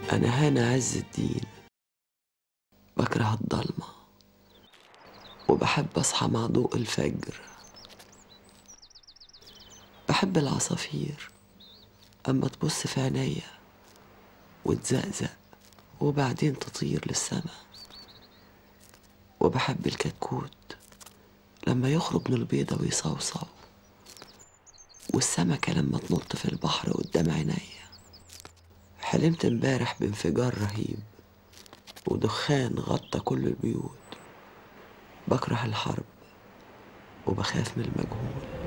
أنا هانا عز الدين بكره الضلمة وبحب أصحى مع ضوء الفجر بحب العصافير أما تبص في عينيا وتزقزق وبعدين تطير للسما وبحب الكتكوت لما يخرج من البيضة ويصوصو والسمكة لما تنط في البحر قدام عينيا حلمت امبارح بانفجار رهيب ودخان غطى كل البيوت بكره الحرب وبخاف من المجهول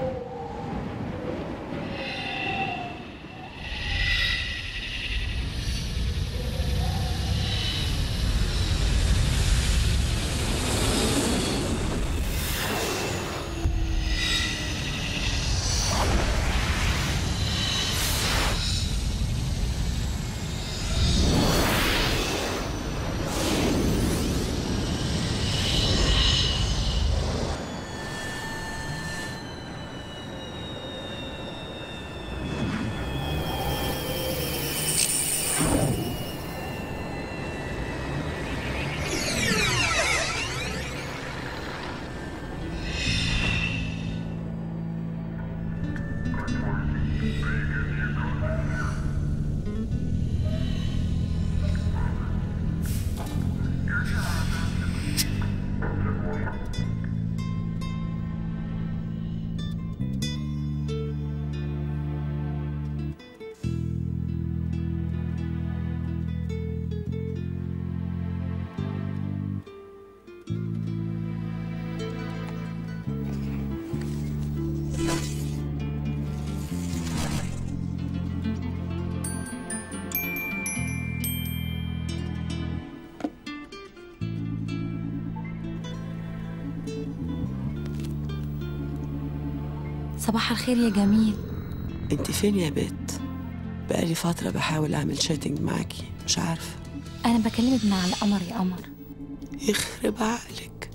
صباح الخير يا جميل انت فين يا بت بقالي فترة بحاول أعمل شاتنج معاكي مش عارفة أنا بكلمك من على القمر يا قمر يخرب عقلك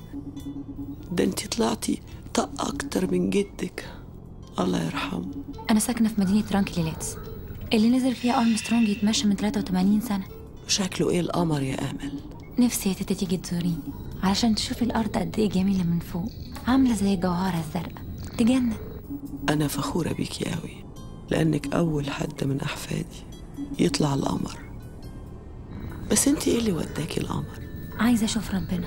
ده انت طلعتي طق أكتر من جدك الله يرحمه أنا ساكنة في مدينة رانكليلاتس اللي نزل فيها أرمسترونج يتمشى من 83 سنة شكله ايه القمر يا أمل نفسي يا تيتا تيجي تزوريني علشان تشوفي الأرض قد إيه جميلة من فوق عاملة زي الجوهرة الزرقاء تجنن أنا فخورة بيكي أوي لأنك أول حد من أحفادي يطلع القمر بس انت ايه اللي وداكي القمر عايزة أشوف ربنا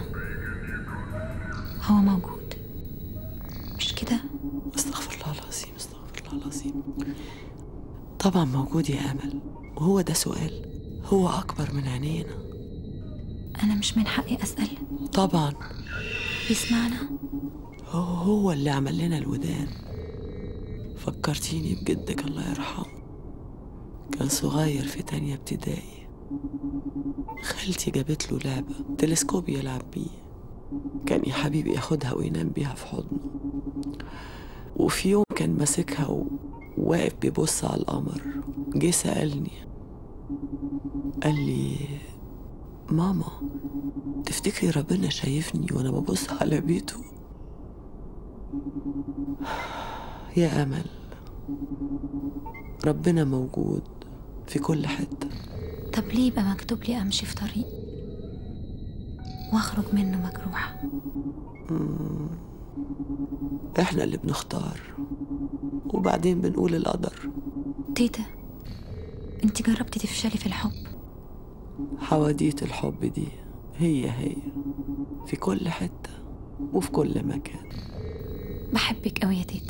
هو موجود مش كده استغفر الله العظيم استغفر الله العظيم طبعا موجود يا أمل وهو ده سؤال هو أكبر من عينينا أنا مش من حقي أسأل طبعا بيسمعنا هو هو اللي عمل لنا الودان فكرتيني بجدك الله يرحمه كان صغير في تانية ابتدائي خالتي جابت له لعبة تلسكوب يلعب بيه كان يا حبيبي ياخدها وينام بيها في حضنه وفي يوم كان ماسكها و- وواقف بيبص على القمر جه سألني قال لي ماما تفتكري ربنا شايفني وانا ببص على بيته يا امل ربنا موجود في كل حته طب ليه يبقى مكتوب لي أمشي في طريق وأخرج منه مجروحة احنا اللي بنختار وبعدين بنقول القدر تيتا انت جربتي تفشلي في الحب حواديت الحب دي هي هي في كل حته وفي كل مكان بحبك قوي يا تيتا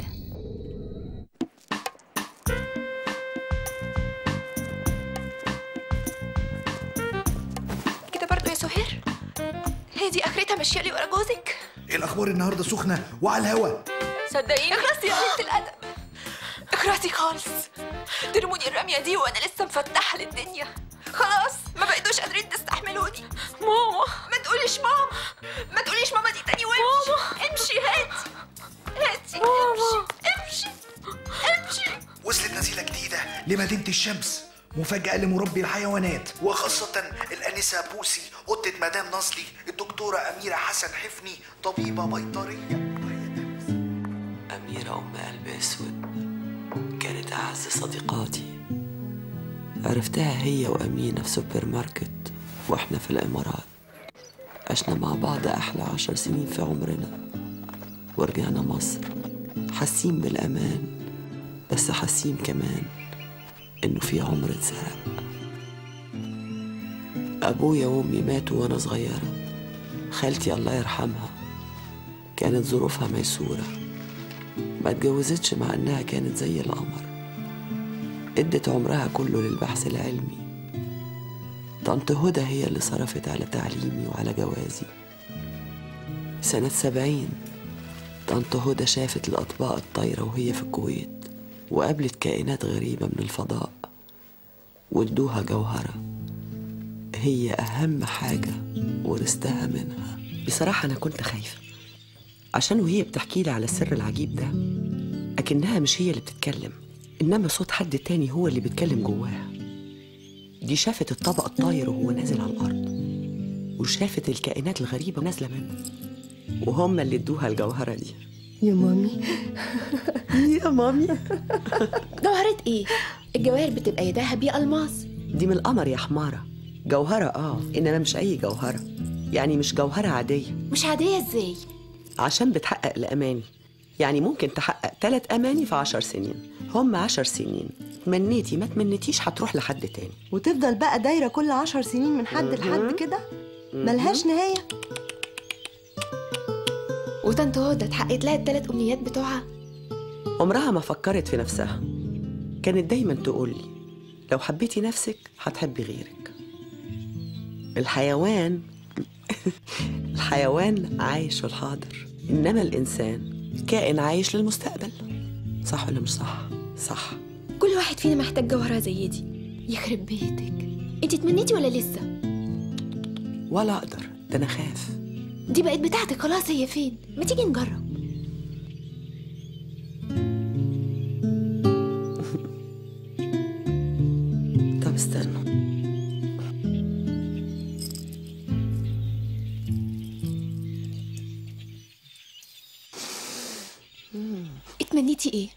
كده برضو يا سهير هي دي اخرتها ماشيه لي ورا جوزك ايه الاخبار النهارده سخنه وعلى الهوا صدقيني اخلصي يا بنت الادب اخرسي خالص ترموني الرميه دي وانا لسه مفتحه للدنيا خلاص ما بقيتوش قادرين تستحملوني ماما ما تقوليش ماما ما تقوليش ماما دي تاني وامشي امشي هاتي هاتي امشي امشي امشي وصلت نزيله جديده لمدينه الشمس مفاجأة لمربي الحيوانات وخاصة الأنسة بوسي قطة مدام نصلي الدكتورة أميرة حسن حفني طبيبة بيطرية أميرة أم قلب أسود كانت أعز صديقاتي عرفتها هي وأمينة في سوبر ماركت وإحنا في الإمارات عشنا مع بعض أحلى عشر سنين في عمرنا ورجعنا مصر حاسين بالأمان بس حاسين كمان إنه في عمر اتسرق أبويا وأمي ماتوا وأنا صغيرة خالتي الله يرحمها كانت ظروفها ميسورة ما اتجوزتش مع إنها كانت زي القمر ادت عمرها كله للبحث العلمي طنط هدى هي اللي صرفت على تعليمي وعلى جوازي سنة سبعين طنط هدى شافت الأطباق الطايرة وهي في الكويت وقابلت كائنات غريبة من الفضاء وادوها جوهرة هي أهم حاجة ورثتها منها بصراحة أنا كنت خايفة عشان وهي بتحكي لي على السر العجيب ده أكنها مش هي اللي بتتكلم إنما صوت حد تاني هو اللي بيتكلم جواها دي شافت الطبق الطاير وهو نازل على الأرض وشافت الكائنات الغريبة نازلة منه وهم اللي ادوها الجوهرة دي يا مامي يا مامي جوهرة ايه؟ الجواهر بتبقى يا دهب يا الماس دي من القمر يا حمارة جوهرة اه إنما مش أي جوهرة يعني مش جوهرة عادية مش عادية ازاي؟ عشان بتحقق الأماني يعني ممكن تحقق ثلاث أماني في عشر سنين هم عشر سنين تمنيتي ما تمنيتيش هتروح لحد تاني وتفضل بقى دايرة كل عشر سنين من حد لحد كده ملهاش نهاية وطنط هدى اتحققت لها التلات أمنيات بتوعها عمرها ما فكرت في نفسها كانت دايما تقول لي لو حبيتي نفسك هتحبي غيرك الحيوان الحيوان عايش في الحاضر إنما الإنسان كائن عايش للمستقبل صح ولا مش صح؟ صح كل واحد فينا محتاج جوهرة زي دي يخرب بيتك انت تمنيتي ولا لسه؟ ولا أقدر ده أنا خاف دي بقت بتاعتك خلاص هي فين؟ ما تيجي نجرب طب استنوا اتمنيتي ايه؟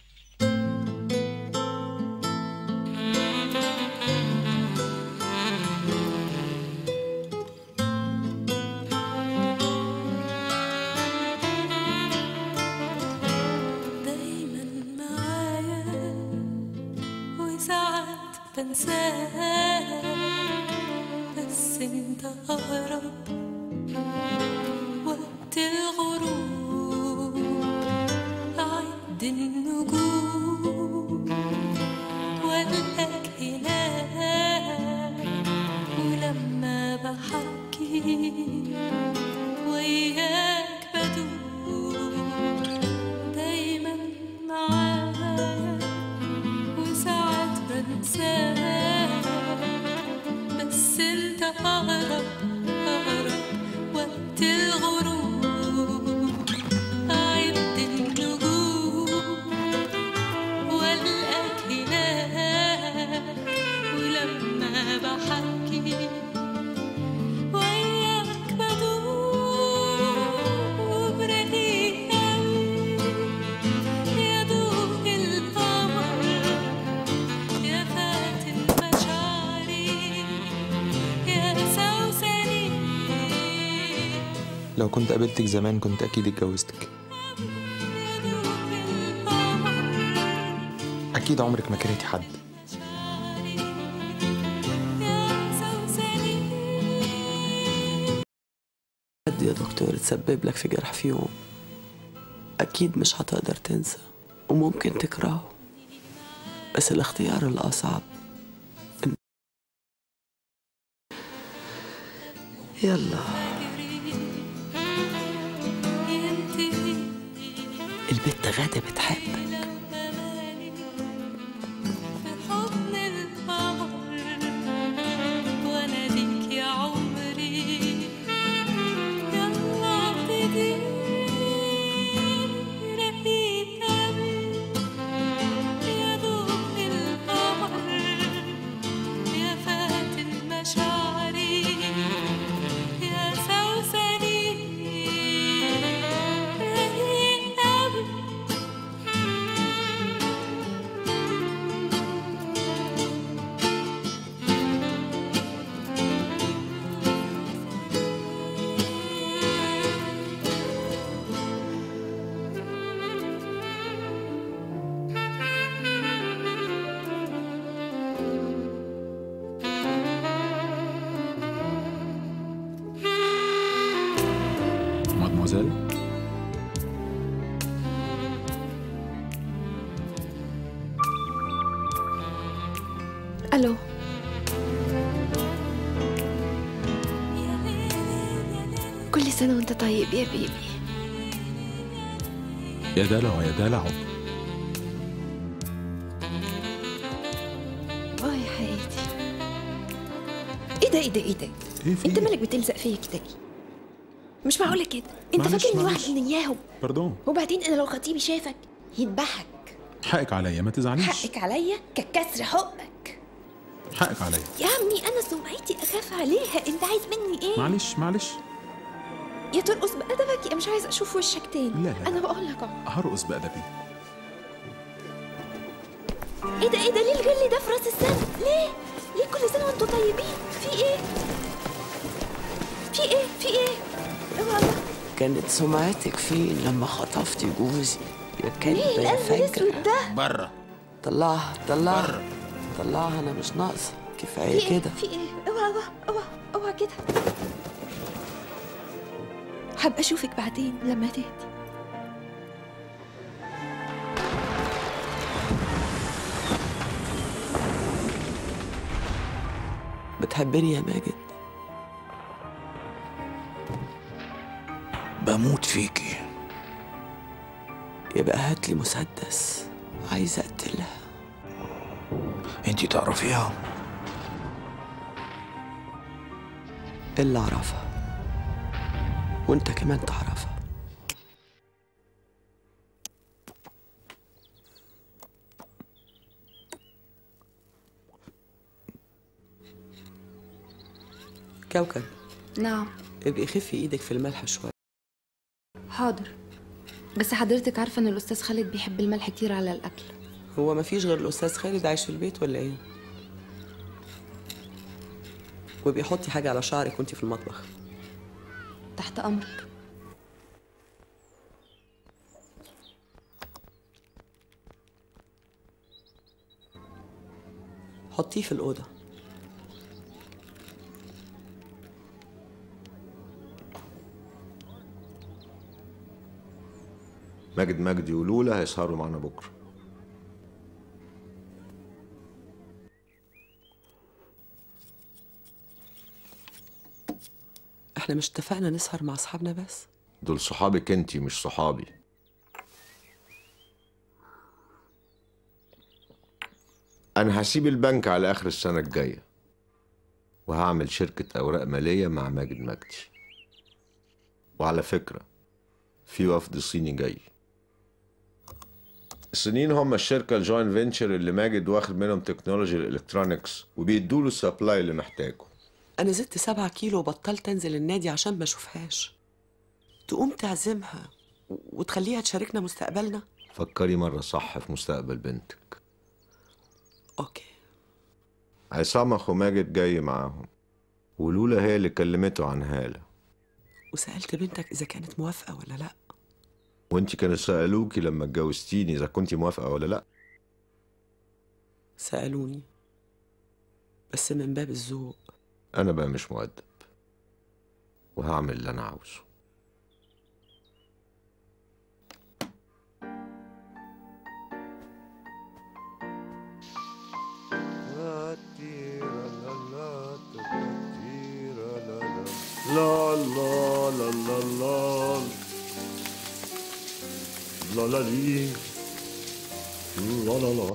دايما معايا وساعات بنساها بس انت اقرب وقت الغروب اعد النجوم والقاك هناك ولما بحكي وياك بدور دايما معايا وساعات بنساك بس انت اقرب اقرب وقت الغروب اعد النجوم والقاك هناك ولما بحكي وياك بدوب رقيق أوي يا دوب القمر يا فاتن مشاعري يا سوسني لو كنت قابلتك زمان كنت أكيد اتجوزتك يا دوب القمر أكيد عمرك ما كرهتي حد يا سوسني حد يا دكتور تسبب لك في جرح في يوم أكيد مش هتقدر تنسى وممكن تكرهه بس الاختيار الأصعب إن... يلا ينتهي البت غادة بتحبك أماني في حضن القمر وأناديك يا عمري يلا ابتدي رقيق أوي يا دوب القمر يا فاتن مشاعري يا سوسني رقيق أوي مادموزيل الو كل سنة وانت طيب يا بيبي يا دلع يا دلع اه يا حياتي ايه ده ايه ده ايه ده ايه في انت إيه؟ مالك بتلزق فيا كده ليه مش معقولة كده انت معلش، فاكر اني معلش. واحدة من اياهم باردون وبعدين انا لو خطيبي شافك يذبحك حقك عليا ما تزعليش حقك عليا ككسر حقك حقك عليا يا عمي انا سمعتي اخاف عليها انت عايز مني ايه معلش معلش يا ترقص بأدبك يا مش عايز اشوف وشك تاني لا، لا، لا. انا بقول لك اهو هرقص بأدبي ايه ده ايه ده ليه الغل ده في راس السنة ليه ليه كل سنة وانتوا طيبين في ايه في ايه في ايه اوعى الله كانت سمعتك فين لما خطفتي جوزي يا كلبة ايه يا القلب فجرة الاسود ده بره طلعها طلعها طلعها انا مش ناقصة في كفاية ايه كده في ايه اوعى الله اوعى اوعى كده هبقى اشوفك بعدين لما تهدي بتحبني يا ماجد بموت فيكي يبقى هاتلي مسدس عايزة اقتلها انتي تعرفيها اللي اعرفها وانت كمان تعرفها كوكب نعم ابقي خفي ايدك في الملح شوية حاضر بس حضرتك عارفة إن الأستاذ خالد بيحب الملح كتير على الأكل هو مفيش غير الاستاذ خالد عايش في البيت ولا ايه وابقي حطي حاجة على شعرك وانتي في المطبخ تحت أمرك حطيه في الأوضة ماجد مجدي ولولا هيسهروا معانا بكره احنا مش اتفقنا نسهر مع اصحابنا بس دول صحابك انتي مش صحابي انا هسيب البنك على اخر السنه الجايه وهعمل شركه اوراق ماليه مع ماجد مجدي وعلى فكره في وفد صيني جاي الصينيين هم الشركه الجوين فينتشر اللي ماجد واخد منهم تكنولوجي الالكترونيكس وبيدوا له السبلاي اللي محتاجه انا زدت سبعة كيلو وبطلت انزل النادي عشان ما اشوفهاش تقوم تعزمها و- وتخليها تشاركنا مستقبلنا فكري مره صح في مستقبل بنتك اوكي عصام اخو ماجد جاي معاهم ولولا هي اللي كلمته عن هاله وسألت بنتك اذا كانت موافقة ولا لا وانت كانوا سألوكي لما اتجوزتيني اذا كنتي موافقة ولا لا سألوني بس من باب الذوق انا بقى مش مؤدب وهعمل اللي انا عاوزه La la la la la La la li La la la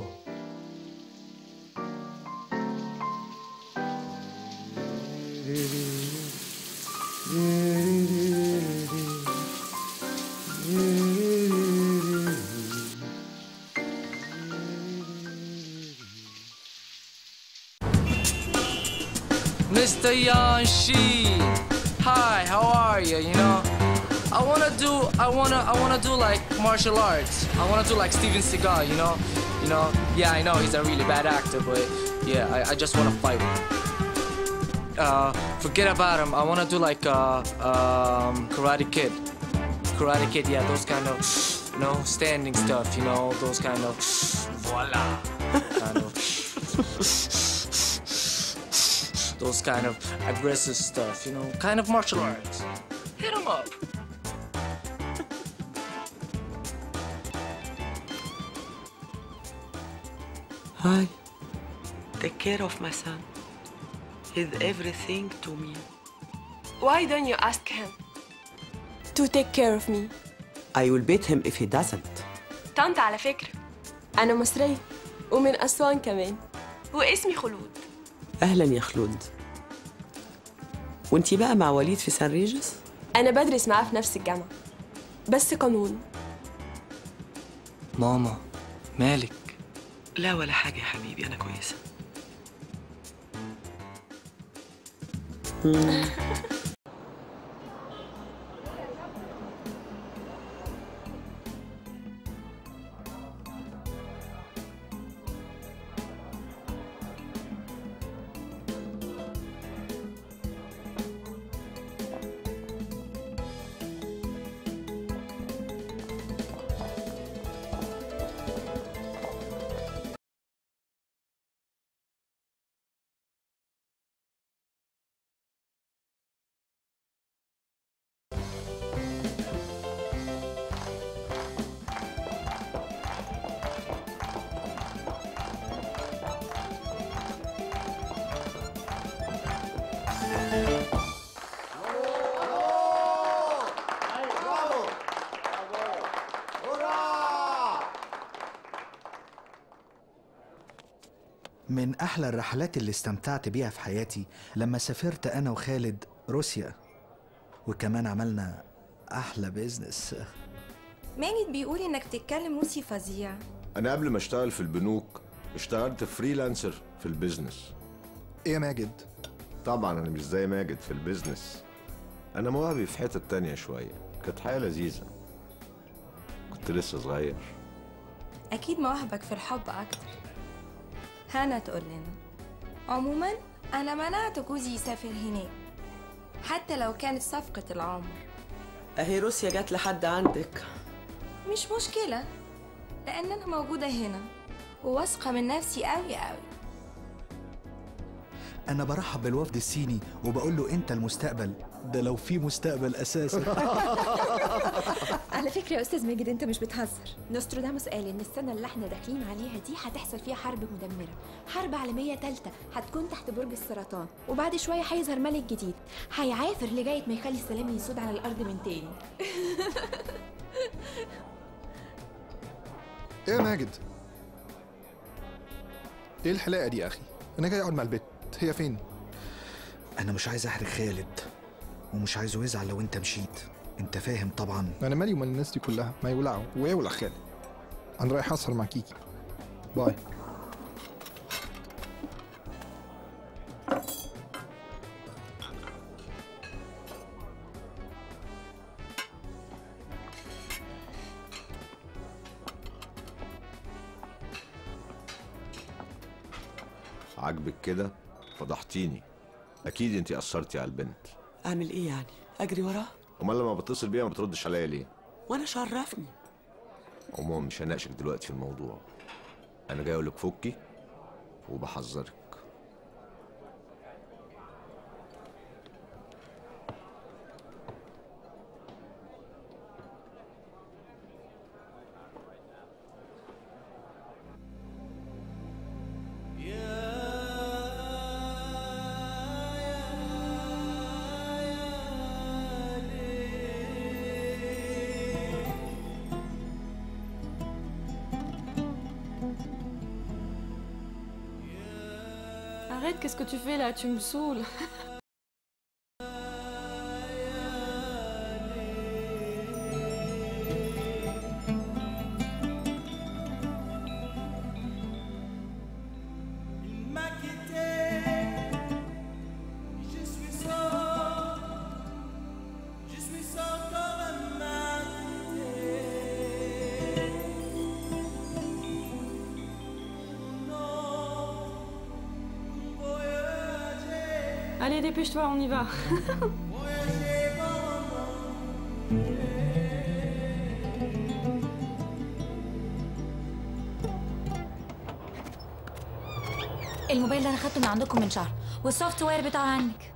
Mr. Yanshi. Hi, how are you? You know, I wanna do, I wanna, I wanna do like martial arts. I wanna do like Steven Seagal. You know, you know. Yeah, I know he's a really bad actor, but yeah, I, I just wanna fight him. Uh, forget about him. I wanna do like uh, um, Karate Kid. Karate Kid, yeah, those kind of, you know, standing stuff. You know, those kind of, voila, kind of. those kind of aggressive stuff, you know, kind of martial arts. Hit 'em up. Hi. Take care of my son. He's everything to me. Why don't you ask him to take care of me I will beat him if he doesn't. طنط على فكرة أنا مصرية ومن أسوان كمان واسمي خلود أهلا يا خلود. وانتي بقى مع وليد في سان ريجس؟ أنا بدرس معاه في نفس الجامعة بس قانون ماما مالك لا ولا حاجة يا حبيبي أنا كويسة. من أحلى الرحلات اللي استمتعت بيها في حياتي لما سافرت أنا وخالد روسيا وكمان عملنا أحلى بيزنس ماجد بيقول انك تتكلم روسي فظيع انا قبل ما اشتغل في البنوك اشتغلت فريلانسر في البيزنس ايه يا ماجد طبعا انا مش زي ماجد في البيزنس انا مواهبي في حته تانية شويه كانت حياه لذيذه كنت لسه صغير اكيد مواهبك في الحب اكتر هانا تقول لنا عموما انا منعت جوزي يسافر هناك حتى لو كانت صفقة العمر أهي روسيا جت لحد عندك. مش مشكلة لأن أنا موجودة هنا وواثقة من نفسي أوي أوي أنا برحب بالوفد الصيني وبقول له أنت المستقبل ده لو في مستقبل أساسا على فكرة يا أستاذ ماجد أنت مش بتهزر نوستراداموس قال إن السنة اللي احنا داخلين عليها دي هتحصل فيها حرب مدمرة حرب عالمية تالتة هتكون تحت برج السرطان وبعد شوية هيظهر ملك جديد هيعافر لغاية ما يخلي السلام يسود على الأرض من تاني ايه يا ماجد ايه الحلاقه دي يا اخي انا جاي اقعد مع البت هي فين أنا مش عايز أحرج خالد ومش عايزه يزعل لو أنت مشيت أنت فاهم طبعا انا مالي ومال الناس دي كلها ما يولعوا ويولع خالد انا رايح اسهر مع كيكي باي عاجبك كده فضحتيني اكيد انت اثرتي على البنت أعمل إيه يعني؟ أجري وراه؟ امال لما بتصل بيها ما بتردش عليا ليه وأنا شرفني. عموما مش هناقشك دلوقتي في الموضوع انا جاي اقول لك فكي وبحذرك Arrête, qu'est-ce que tu fais là Tu me saoules. Allez, dépêche-toi, on y va. الموبايل ده انا خدته من عندكم من شهر والسوفت وير بتاعه عنك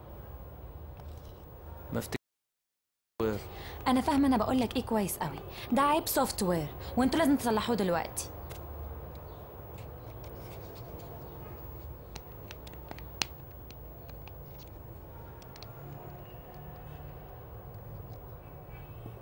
ما افتكر انا فاهمه انا بقول لك ايه كويس قوي ده عيب سوفت وير وانتوا لازم تصلحوه دلوقتي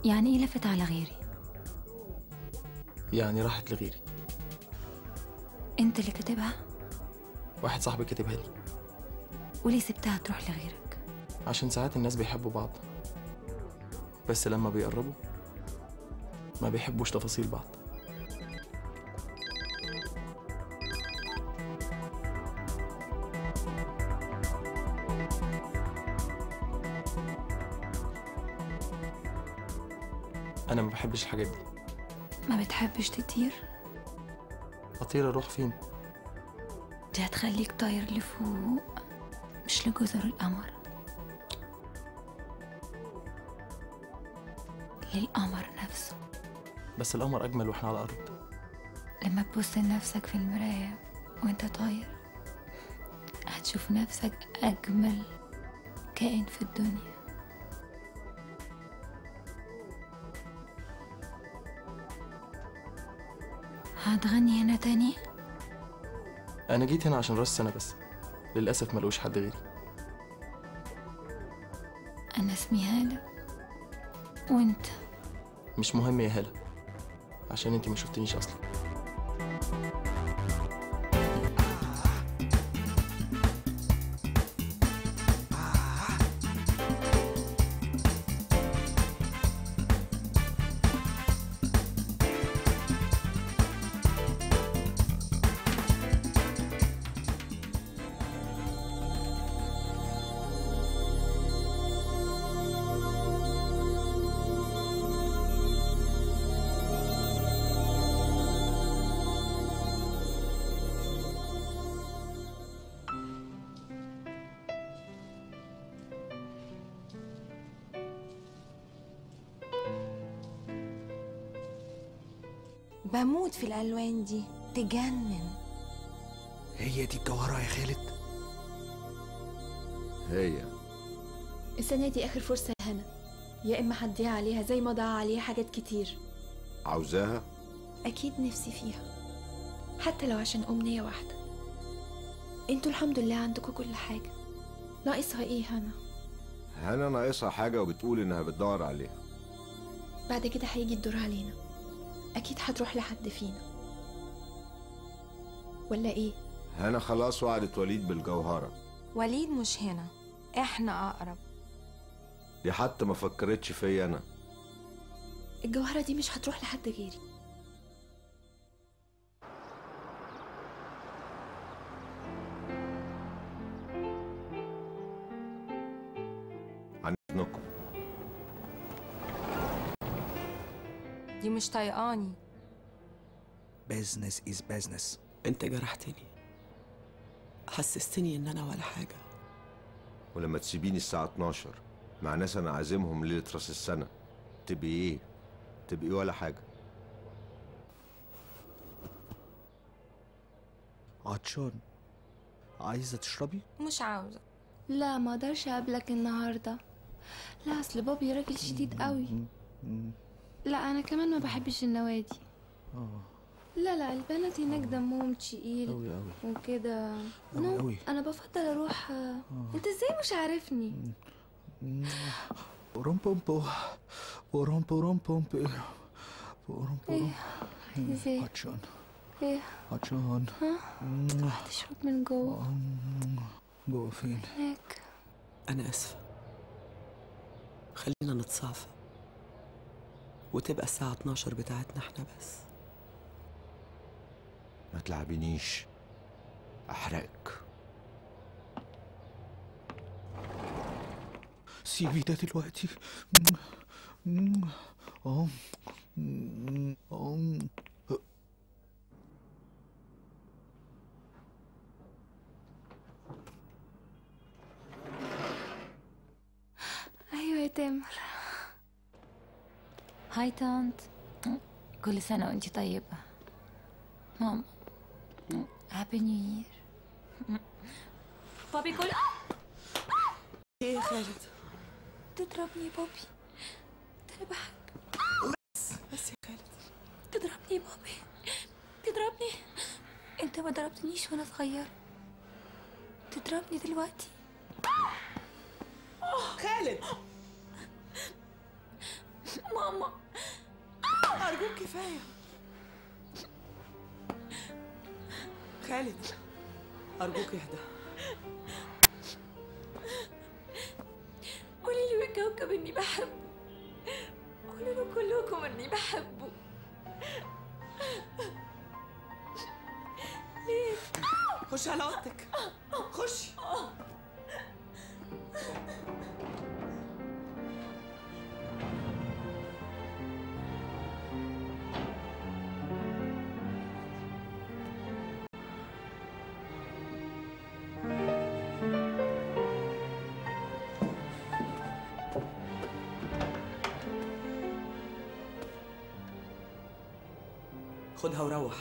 يعني ايه لفت على غيري يعني راحت لغيري انت اللي كاتبها واحد صاحبي كاتبها لي وليه سبتها تروح لغيرك عشان ساعات الناس بيحبوا بعض بس لما بيقربوا ما بيحبوش تفاصيل بعض انا ما بحبش الحاجات دي ما بتحبش تطير اطير اروح فين دي هتخليك طاير لفوق مش لجزر القمر للقمر نفسه بس القمر اجمل واحنا على الارض لما تبص لنفسك في المراية وانت طاير هتشوف نفسك أجمل كائن في الدنيا هتغني هنا تاني انا جيت هنا عشان راس سنه بس للاسف ملقوش حد غيري أنا اسمي هالة وانت مش مهم يا هلا عشان انتي ما شفتنيش اصلا بموت في الألوان دي تجنن هي دي الجوهرة يا خالد هي السنة دي آخر فرصة يا هنا يا إما هتضيع عليها زي ما ضاع عليها حاجات كتير عاوزاها أكيد نفسي فيها حتى لو عشان أمنية واحدة انتوا الحمد لله عندكم كل حاجة ناقصها إيه هنا هنا ناقصها حاجة وبتقول إنها بتدور عليها بعد كده هيجي الدور علينا أكيد هتروح لحد فينا ولا إيه هنا خلاص وعدت وليد بالجوهرة وليد مش هنا احنا أقرب دي حتى ما فكرتش فيا أنا الجوهرة دي مش هتروح لحد غيري عن إذنكم دي مش طايقاني بيزنس از بيزنس انت جرحتني حسستني ان انا ولا حاجه ولما تسيبيني الساعة 12 مع ناس أنا عازمهم ليلة راس السنة تبقي إيه؟ تبقي ولا حاجة عطشان عايزة تشربي؟ مش عاوزة لا ما اقدرش اقابلك النهارده لا اصل بابي راجل شديد قوي لا انا كمان ما بحبش النوادي اه لا لا البنات هناك دمهم تقيل أوي أوي وكده أوي نو أوي. انا بفضل اروح انت ازاي مش عارفني بوروم بوم بو بوروم بوروم بوم بو بوروم بوروم ازاي عطشان ايه عطشان ها تشرب من جوه جوه فين؟ هناك انا اسفه خلينا نتصافى وتبقى الساعه 12 بتاعتنا احنا بس ما تلعبنيش أحرقك سيبي ده دلوقتي اه اه ايوه يا تامر هاي تانت كل سنة وانتي طيبة ماما هابي نيو يير بابي كل ايه يا خالد تضربني يا بابي ده انا بحب بس يا خالد تضربني يا بابي تضربني انت ما ضربتنيش وانا صغيرة تضربني دلوقتي خالد ماما ماما أرجوك كفاية خالد أرجوك اهدى قولي لي بالكوكب اني بحبه قولوا له كلكم اني بحبه ليه خش على اوضتك خشي خدها وروح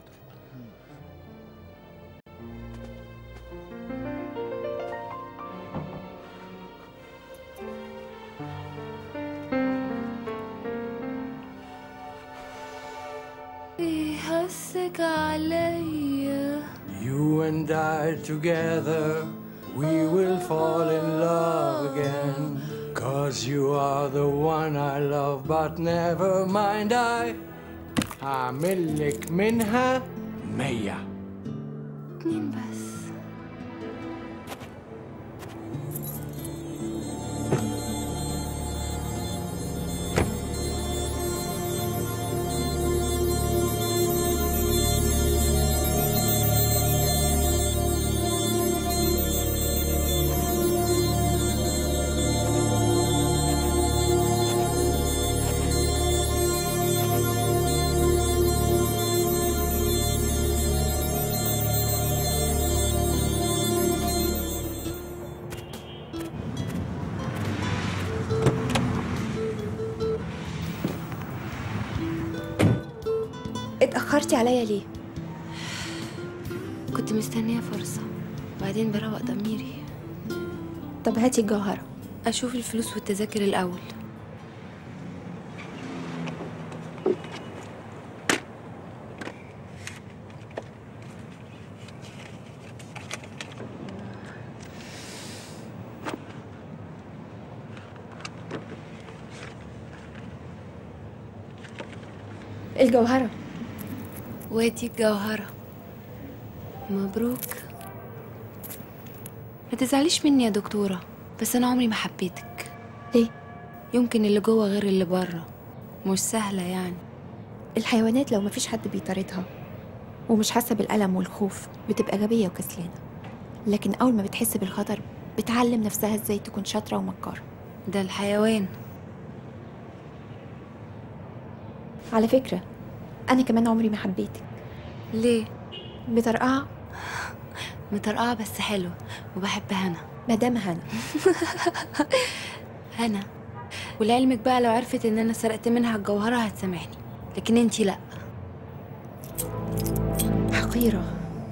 بيهسك عليا You and I together, we will fall in love again. Cause you are the one I love, but never mind, I هعمل لك منها مية اتنين بس اتأخرتي عليا ليه؟ كنت مستنية فرصة وبعدين بروق ضميري طب هاتي الجوهرة أشوف الفلوس والتذاكر الأول الجوهرة وادي الجوهرة مبروك ما تزعليش مني يا دكتورة بس أنا عمري ما حبيتك ليه؟ يمكن اللي جوه غير اللي بره مش سهلة يعني الحيوانات لو مفيش حد بيطاردها ومش حاسة بالألم والخوف بتبقى غبية وكسلانة لكن أول ما بتحس بالخطر بتعلم نفسها ازاي تكون شاطرة ومكارة ده الحيوان على فكرة أنا كمان عمري ما حبيتك ليه؟ بطرقعة مطرقعة بس حلوة وبحب هنا مدام هنا هنا ولعلمك بقى لو عرفت ان انا سرقت منها الجوهرة هتسامحني لكن انتي لا حقيرة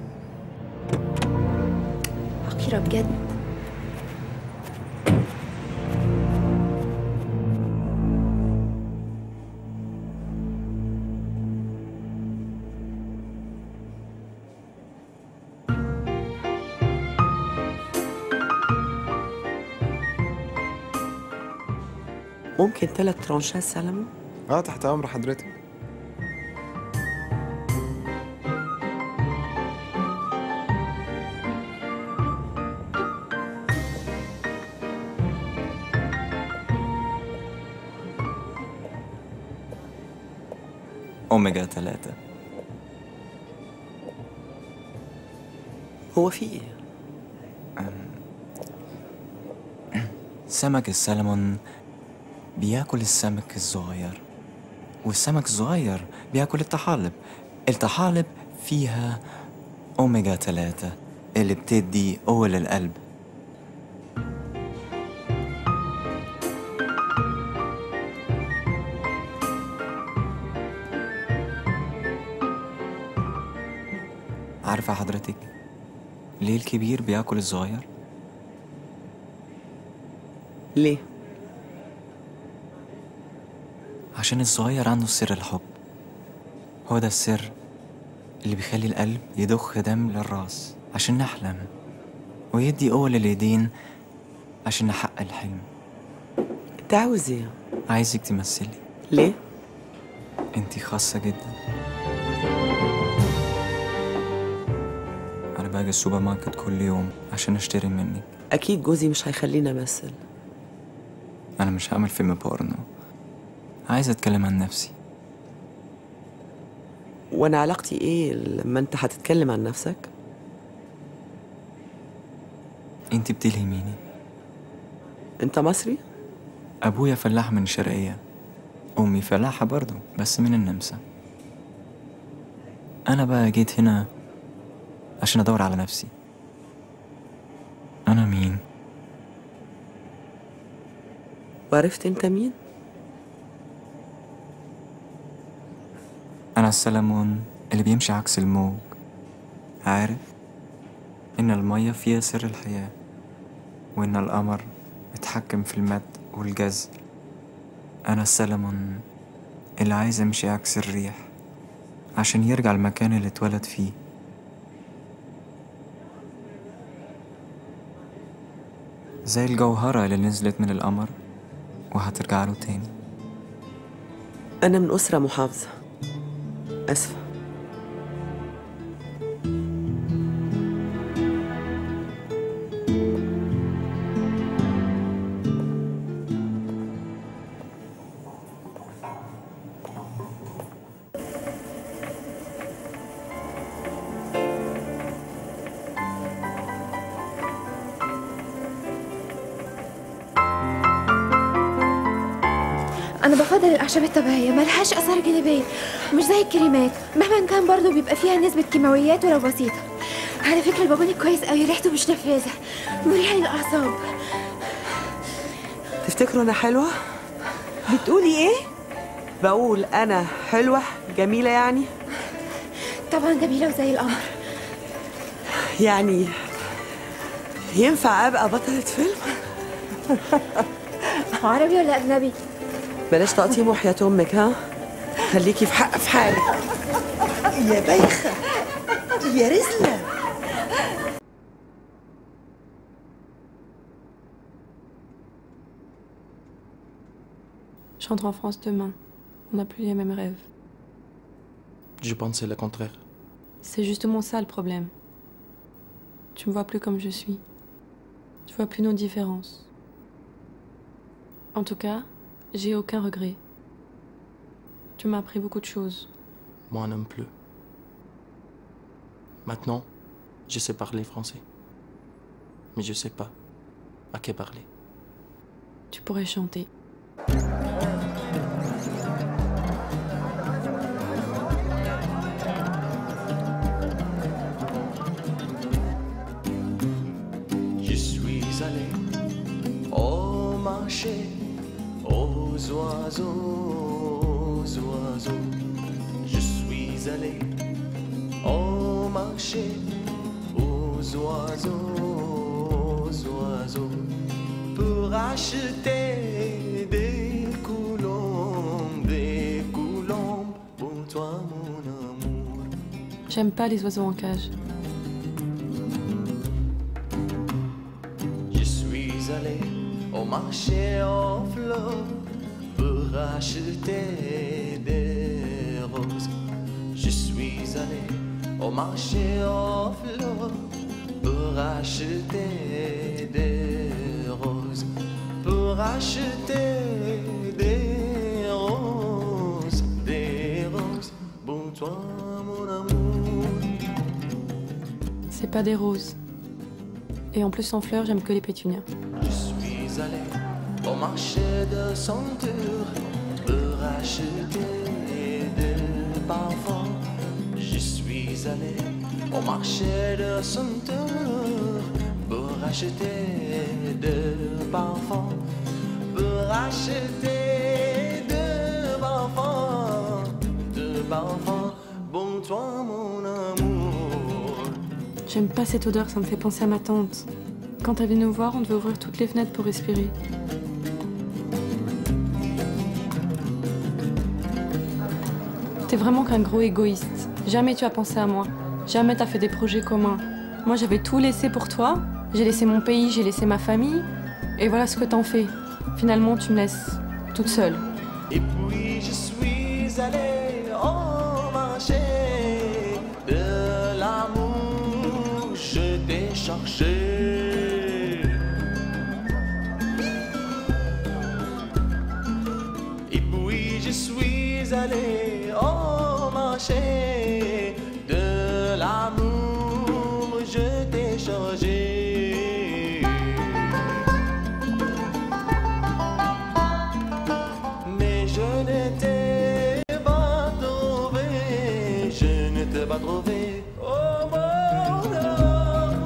حقيرة بجد ممكن ثلاث ترانشات سلمون اه تحت امر حضرتك أوميجا ثلاثة هو في ايه؟ سمك السلمون بياكل السمك الصغير والسمك الصغير بياكل الطحالب الطحالب فيها أوميجا ثلاثة اللي بتدي قوة للقلب عارفة حضرتك ليه الكبير بياكل الصغير؟ ليه؟ عشان الصغير عنده سر الحب هو ده السر اللي بيخلي القلب يضخ دم للراس عشان نحلم ويدي قوة لليدين عشان نحقق الحلم انت عاوز ايه؟ عايزك تمثلي ليه؟ انتي خاصة جدا أنا باجي السوبر ماركت كل يوم عشان أشتري منك أكيد جوزي مش هيخليني أمثل أنا مش هعمل فيلم بورنو عايز أتكلم عن نفسي وأنا علاقتي إيه لما أنت هتتكلم عن نفسك؟ انتي بتلهميني أنت مصري؟ أبويا فلاح من الشرقية أمي فلاحة برضو بس من النمسا أنا بقى جيت هنا عشان أدور على نفسي أنا مين؟ وعرفت أنت مين؟ أنا السلمون اللي بيمشي عكس الموج عارف إن المية فيها سر الحياة وإن القمر اتحكم في المد والجزر أنا السلمون اللي عايز أمشي عكس الريح عشان يرجع المكان اللي اتولد فيه زي الجوهرة اللي نزلت من القمر وهترجع له تاني أنا من أسرة محافظة أسفة انا بفضل الاعشاب الطبيعيه ملهاش اثار جانبيه مش زي الكريمات مهما كان برضو بيبقى فيها نسبه كيماويات ولو بسيطه على فكره البابوني كويس قوي ريحته مش نفاذه مريح للاعصاب تفتكروا أنا حلوة؟ بتقولي إيه؟ بقول أنا حلوة جميلة يعني طبعا جميله وزي القمر يعني ينفع أبقى بطلة فيلم؟ عربي ولا اجنبي بلاش تقطيم وحياة أمك ها؟ خليكي في حق في حالك يا بايخة يا رزلة Je rentre en France demain. On n'a plus les mêmes rêves. Je pensais le contraire. C'est justement ça le problème. Tu me vois plus comme je suis. Tu vois plus nos différences. En tout cas, j'ai aucun regret. Tu m'as appris beaucoup de choses. Moi non plus. Maintenant, je sais parler français. Mais je sais pas à qui parler. Tu pourrais chanter. Je suis allé au marché aux oiseaux, aux oiseaux. Je suis allé au marché aux oiseaux, aux oiseaux. Pour acheter des colombes, des colombes pour toi mon amour. J'aime pas les oiseaux en cage. Je suis allé au marché aux fleurs pour acheter des roses. Je suis allé au marché aux fleurs pour acheter des roses. Pour acheter des roses, des roses pour toi mon amour. C'est pas des roses. Et en plus, en fleurs, j'aime que les pétunias. Je suis allé au marché de ceinture pour acheter des parfums. Je suis allé au marché de ceinture pour acheter des parfums. Pour acheter des parfums, des parfums. Bon, toi, mon amour. J'aime pas cette odeur, ça me fait penser à ma tante. Quand elle vient nous voir, on devait ouvrir toutes les fenêtres pour respirer. T'es vraiment qu'un gros égoïste. Jamais tu as pensé à moi. Jamais t'as fait des projets communs. Moi, j'avais tout laissé pour toi. J'ai laissé mon pays, j'ai laissé ma famille. Et voilà ce que t'en fais. Finalement, tu me laisses toute seule. Et puis je allé au marché de l'amour, je t'ai cherché. Et puis je suis allé au marché de l'amour, je t'ai changé. Mais je ne t'ai pas trouvé, je ne t'ai pas trouvé. Oh mon amour.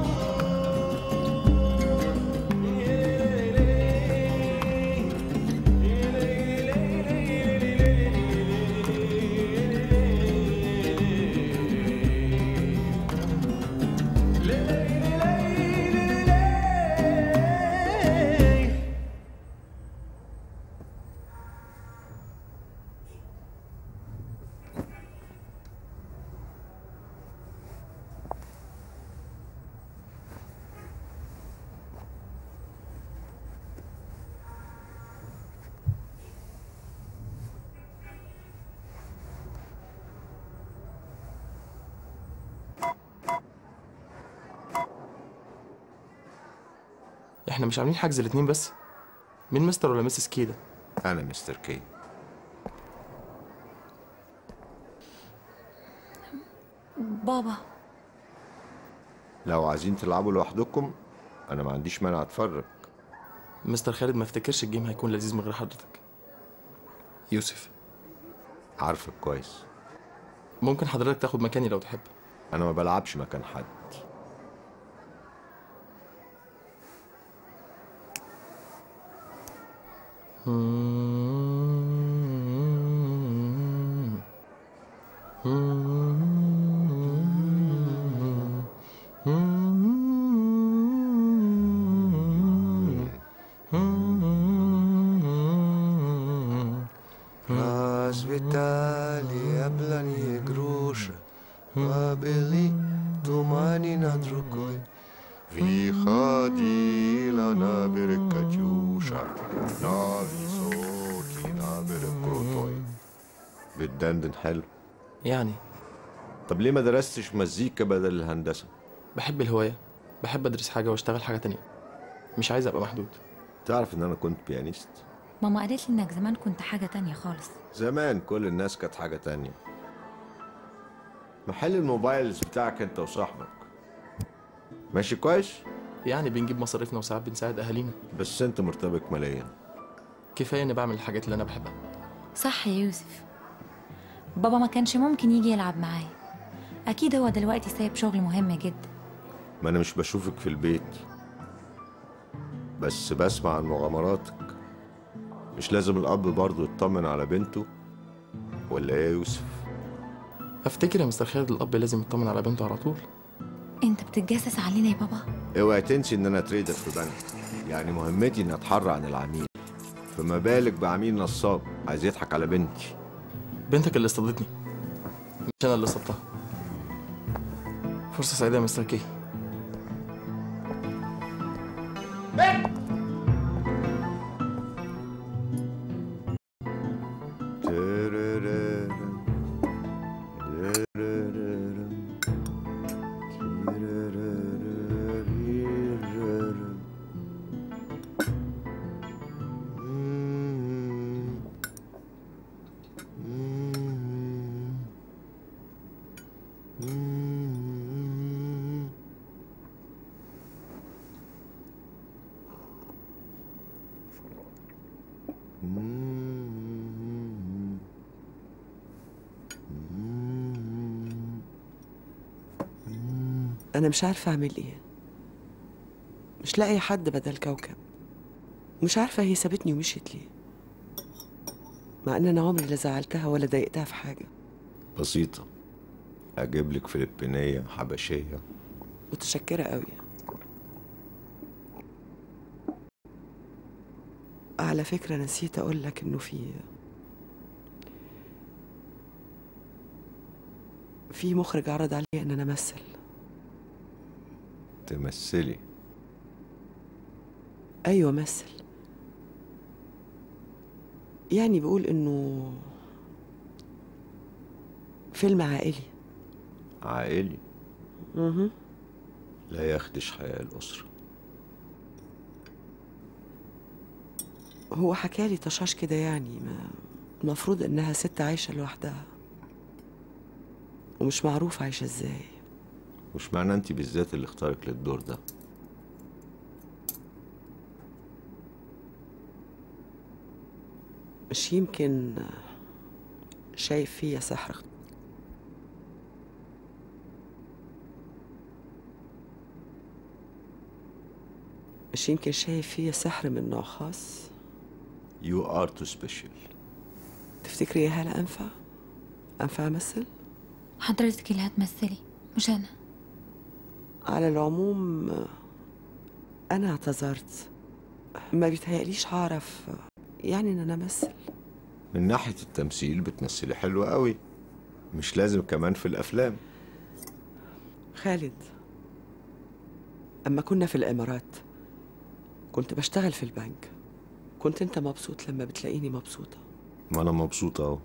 احنا مش عاملين حجز الاتنين بس مين مستر ولا مسز كيدا انا مستر كي بابا لو عايزين تلعبوا لوحدكم انا ما عنديش مانع اتفرج مستر خالد ما افتكرش الجيم هيكون لذيذ من غير حضرتك يوسف عارفك كويس ممكن حضرتك تاخد مكاني لو تحب انا ما بلعبش مكان حد Расцветали яблони и груши, Побели тумане над рукой. Выходила на берег Катюша, на высокий, на берег крутой. بتدندن حلو يعني طب ليه ما درستش مزيكا بدل الهندسة؟ بحب الهواية بحب ادرس حاجة واشتغل حاجة تانية مش عايز ابقى محدود تعرف ان انا كنت بيانيست؟ ماما قالت لي انك زمان كنت حاجة تانية خالص زمان كل الناس كانت حاجة تانية محل الموبايلز بتاعك انت وصاحبك ماشي كويس؟ يعني بنجيب مصاريفنا وساعات بنساعد اهالينا بس انت مرتبك ماليا كفاية اني بعمل الحاجات اللي انا بحبها صح يا يوسف بابا ما كانش ممكن يجي يلعب معايا اكيد هو دلوقتي سايب شغل مهم جدا ما انا مش بشوفك في البيت بس بسمع عن مغامراتك مش لازم الاب برضه يطمن على بنته ولا ايه يا يوسف افتكر يا مستر خالد الاب لازم يطمن على بنته على طول انت بتتجسس علينا يا بابا اوعي تنسي ان انا تريدر في بنك يعني مهمتي اني اتحرى عن العميل فما بالك بعميل نصاب عايز يضحك على بنتي بنتك اللي اصطادتني مش انا اللي اصطدتها فرصة سعيدة يا مستر كي أنا مش عارفة أعمل إيه مش لاقي حد بدل كوكب مش عارفة هي سابتني ومشيت ليه مع إن أنا عمري لا زعلتها ولا ضايقتها في حاجة بسيطة اجيب لك فلبينية حبشية متشكرة قوي على فكرة نسيت أقول لك إنه في في مخرج عرض عليا إن أنا أمثل تمثلي أيوة مثل يعني بيقول إنه فيلم عائلي عائلي مهم. لا يخدش حياة الأسرة هو حكالي طشاش كده يعني ما المفروض انها ست عايشة لوحدها ومش معروف عايشة ازاي مش معنى انت بالذات اللي اختارك للدور ده مش يمكن شايف فيا سحر مش يمكن شايف فيا سحر من نوع خاص You are too special تفتكري يا هلا انفع انفع امثل حضرتك اللي هتمثلي مش أنا على العموم انا اعتذرت ما بيتهيأليش هعرف يعني ان انا امثل من ناحية التمثيل بتمثلي حلو قوي مش لازم كمان في الأفلام خالد اما كنا في الامارات كنت بشتغل في البنك كنت انت مبسوط لما بتلاقيني مبسوطه ما أنا مبسوط أهو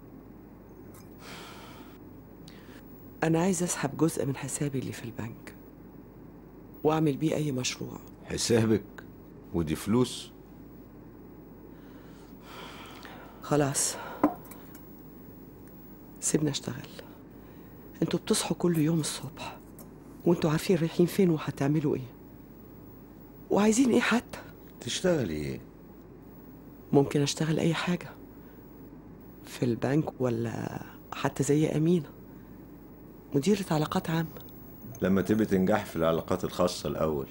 انا عايز اسحب جزء من حسابي اللي في البنك واعمل بيه اي مشروع حسابك ودي فلوس خلاص سيبنا اشتغل انتوا بتصحوا كل يوم الصبح وانتوا عارفين رايحين فين وهتعملوا ايه وعايزين ايه حتى تشتغلي ايه ممكن اشتغل اي حاجة في البنك ولا حتى زي امينة مديرة علاقات عامة لما تبي تنجح في العلاقات الخاصة الأول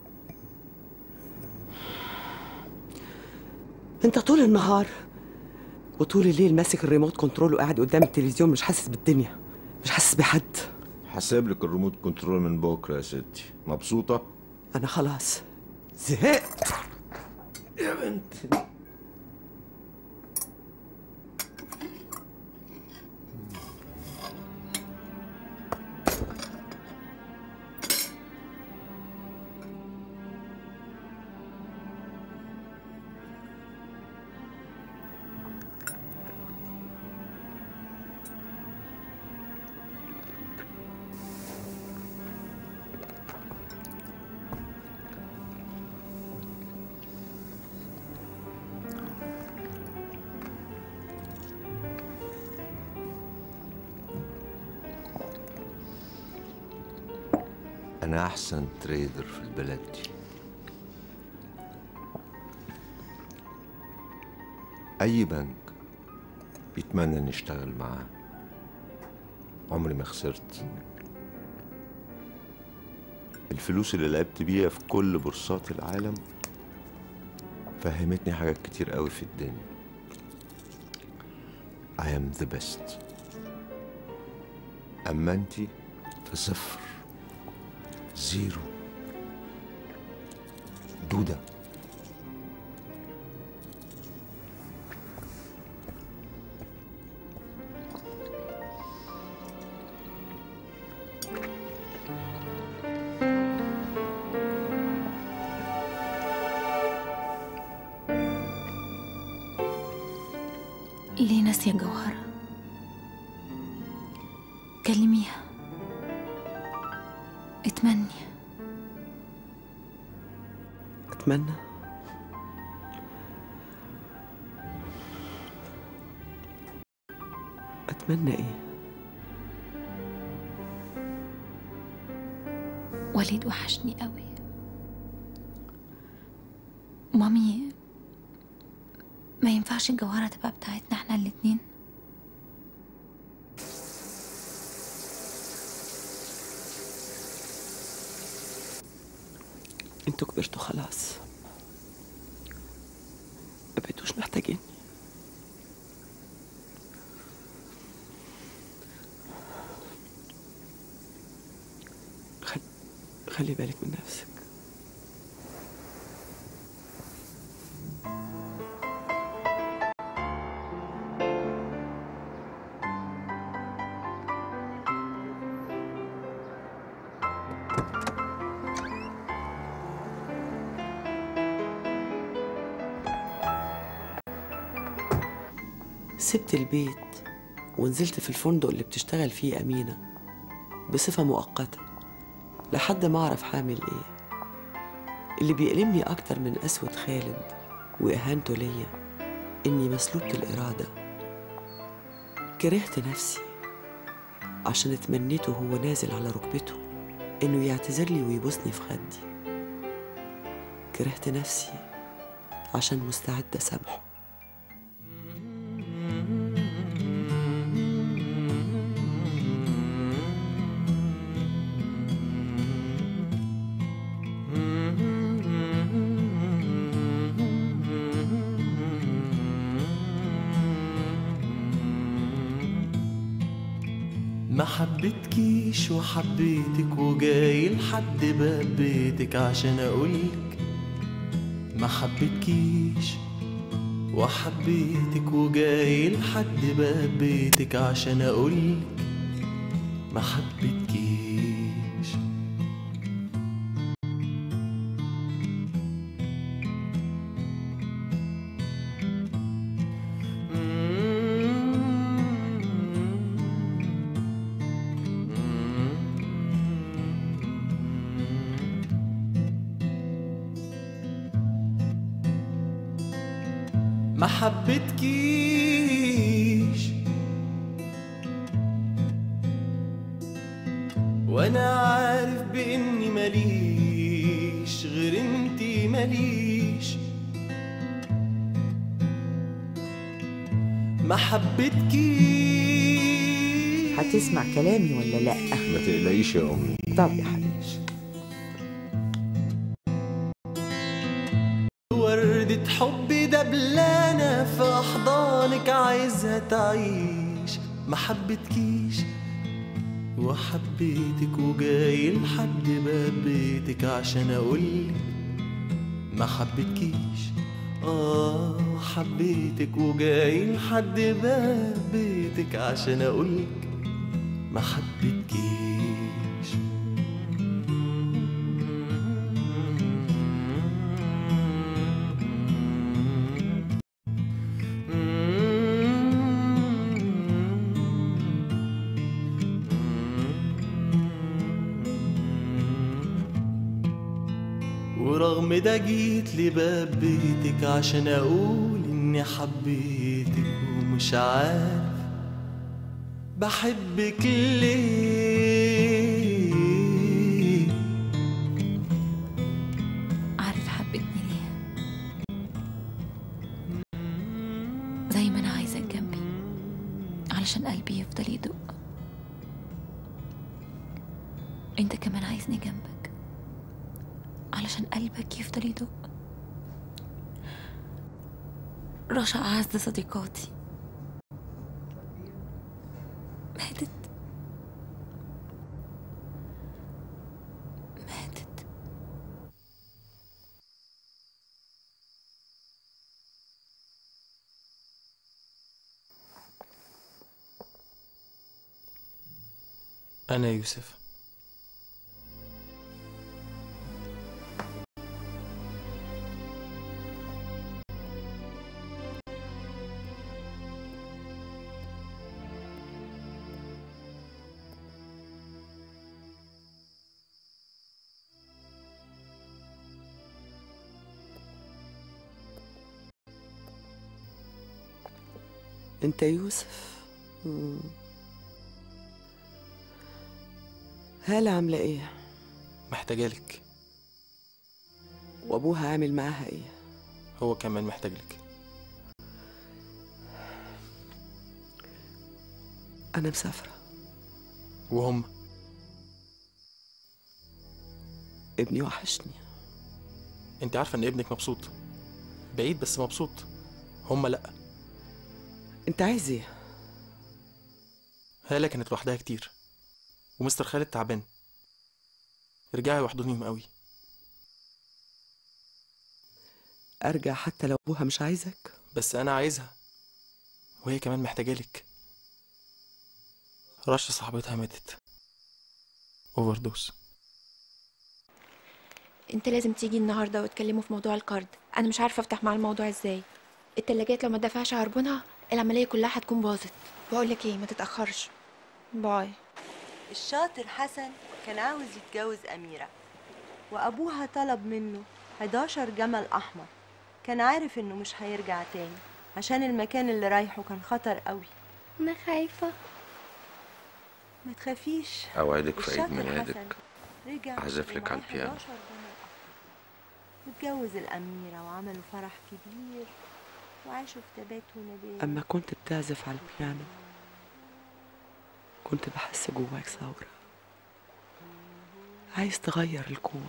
انت طول النهار وطول الليل ماسك الريموت كنترول وقاعد قدام التلفزيون مش حاسس بالدنيا مش حاسس بحد حساب لك الريموت كنترول من بكرة يا ستي مبسوطة؟ انا خلاص زهقت يا بنتي أنا أحسن تريدر في البلد دي أي بنك يتمنى إني أشتغل معاه عمري ما خسرت الفلوس اللي لعبت بيها في كل بورصات العالم فهمتني حاجات كتير قوي في الدنيا I am the best أما أنتي فصفر زيرو دودة ليه ناسية جوهرة كلميها اتمني اتمنى اتمنى ايه وليد وحشني قوي مامي ما ينفعش الجوهرة تبقى بتاعتنا احنا الاتنين انتوا كبرتوا خلاص ما بقيتوش محتاجين خل... خلي بالك من نفسك سبت البيت ونزلت في الفندق اللي بتشتغل فيه أمينة بصفة مؤقتة لحد ما أعرف حامل إيه اللي بيألمني أكتر من أسود خالد وإهانته ليا إني مسلوبة الإرادة كرهت نفسي عشان اتمنيته وهو نازل على ركبته إنه يعتذر لي ويبوسني في خدي كرهت نفسي عشان مستعدة أسامحه ما حبيتكيش وحبيتك وجاي لحد باب بيتك عشان اقولك ما حبيتكيش وحبيتك وجاي لحد باب بيتك عشان اقولك ما حبيتكيش ما حبيتكيش وانا عارف باني ماليش غير انتي ماليش ما حبيتكيش هتسمع كلامي ولا لا ما تقلقيش يا امي طب يا حبيبي وردة حبي دبلانة في أحضانك عايزها تعيش ما حبيتكيش وحبيتك وجاي لحد باب بيتك عشان أقولك ما حبيتكيش آه حبيتك وجاي لحد باب بيتك عشان أقولك ما حبيتكيش ورغم ده جيت لباب بيتك عشان اقول اني حبيتك ومش عارف بحبك ليه عارف حبتني ليه زي ما انا عايزك جنبي علشان قلبي يفضل يدق انت كمان عايزني جنبك علشان قلبك يفضل يدق رشا أعز صديقاتي ماتت ماتت أنا يوسف انت يوسف مم. هالة عاملة ايه محتاجالك وابوها عامل معاها ايه هو كمان محتاجلك انا مسافرة وهم ابني وحشني انت عارفة ان ابنك مبسوط بعيد بس مبسوط هم لأ انت عايز ايه هالة كانت لوحدها كتير ومستر خالد تعبان ارجعي واحضنيهم قوي ارجع حتى لو ابوها مش عايزك بس انا عايزها وهي كمان محتاجالك رشا صاحبتها ماتت اوفر دوز انت لازم تيجي النهارده وتكلموا في موضوع القرض انا مش عارفه افتح معاه الموضوع ازاي التلاجات لو ما دفعش عربونها العملية كلها هتكون باظت بقول لك ايه ما تتأخرش باي الشاطر حسن كان عاوز يتجوز أميرة وأبوها طلب منه 11 جمل أحمر كان عارف إنه مش هيرجع تاني عشان المكان اللي رايحه كان خطر قوي أنا خايفة ما تخافيش أوعدك في عيد الشاطر ميلادك حسن رجع أعزف لك على ومعاه البيانو 11 جمل أحمر واتجوز الأميرة وعملوا فرح كبير وعاشوا في تبات ونبات أما كنت بتعزف على البيانو كنت بحس جواك ثورة عايز تغير الكون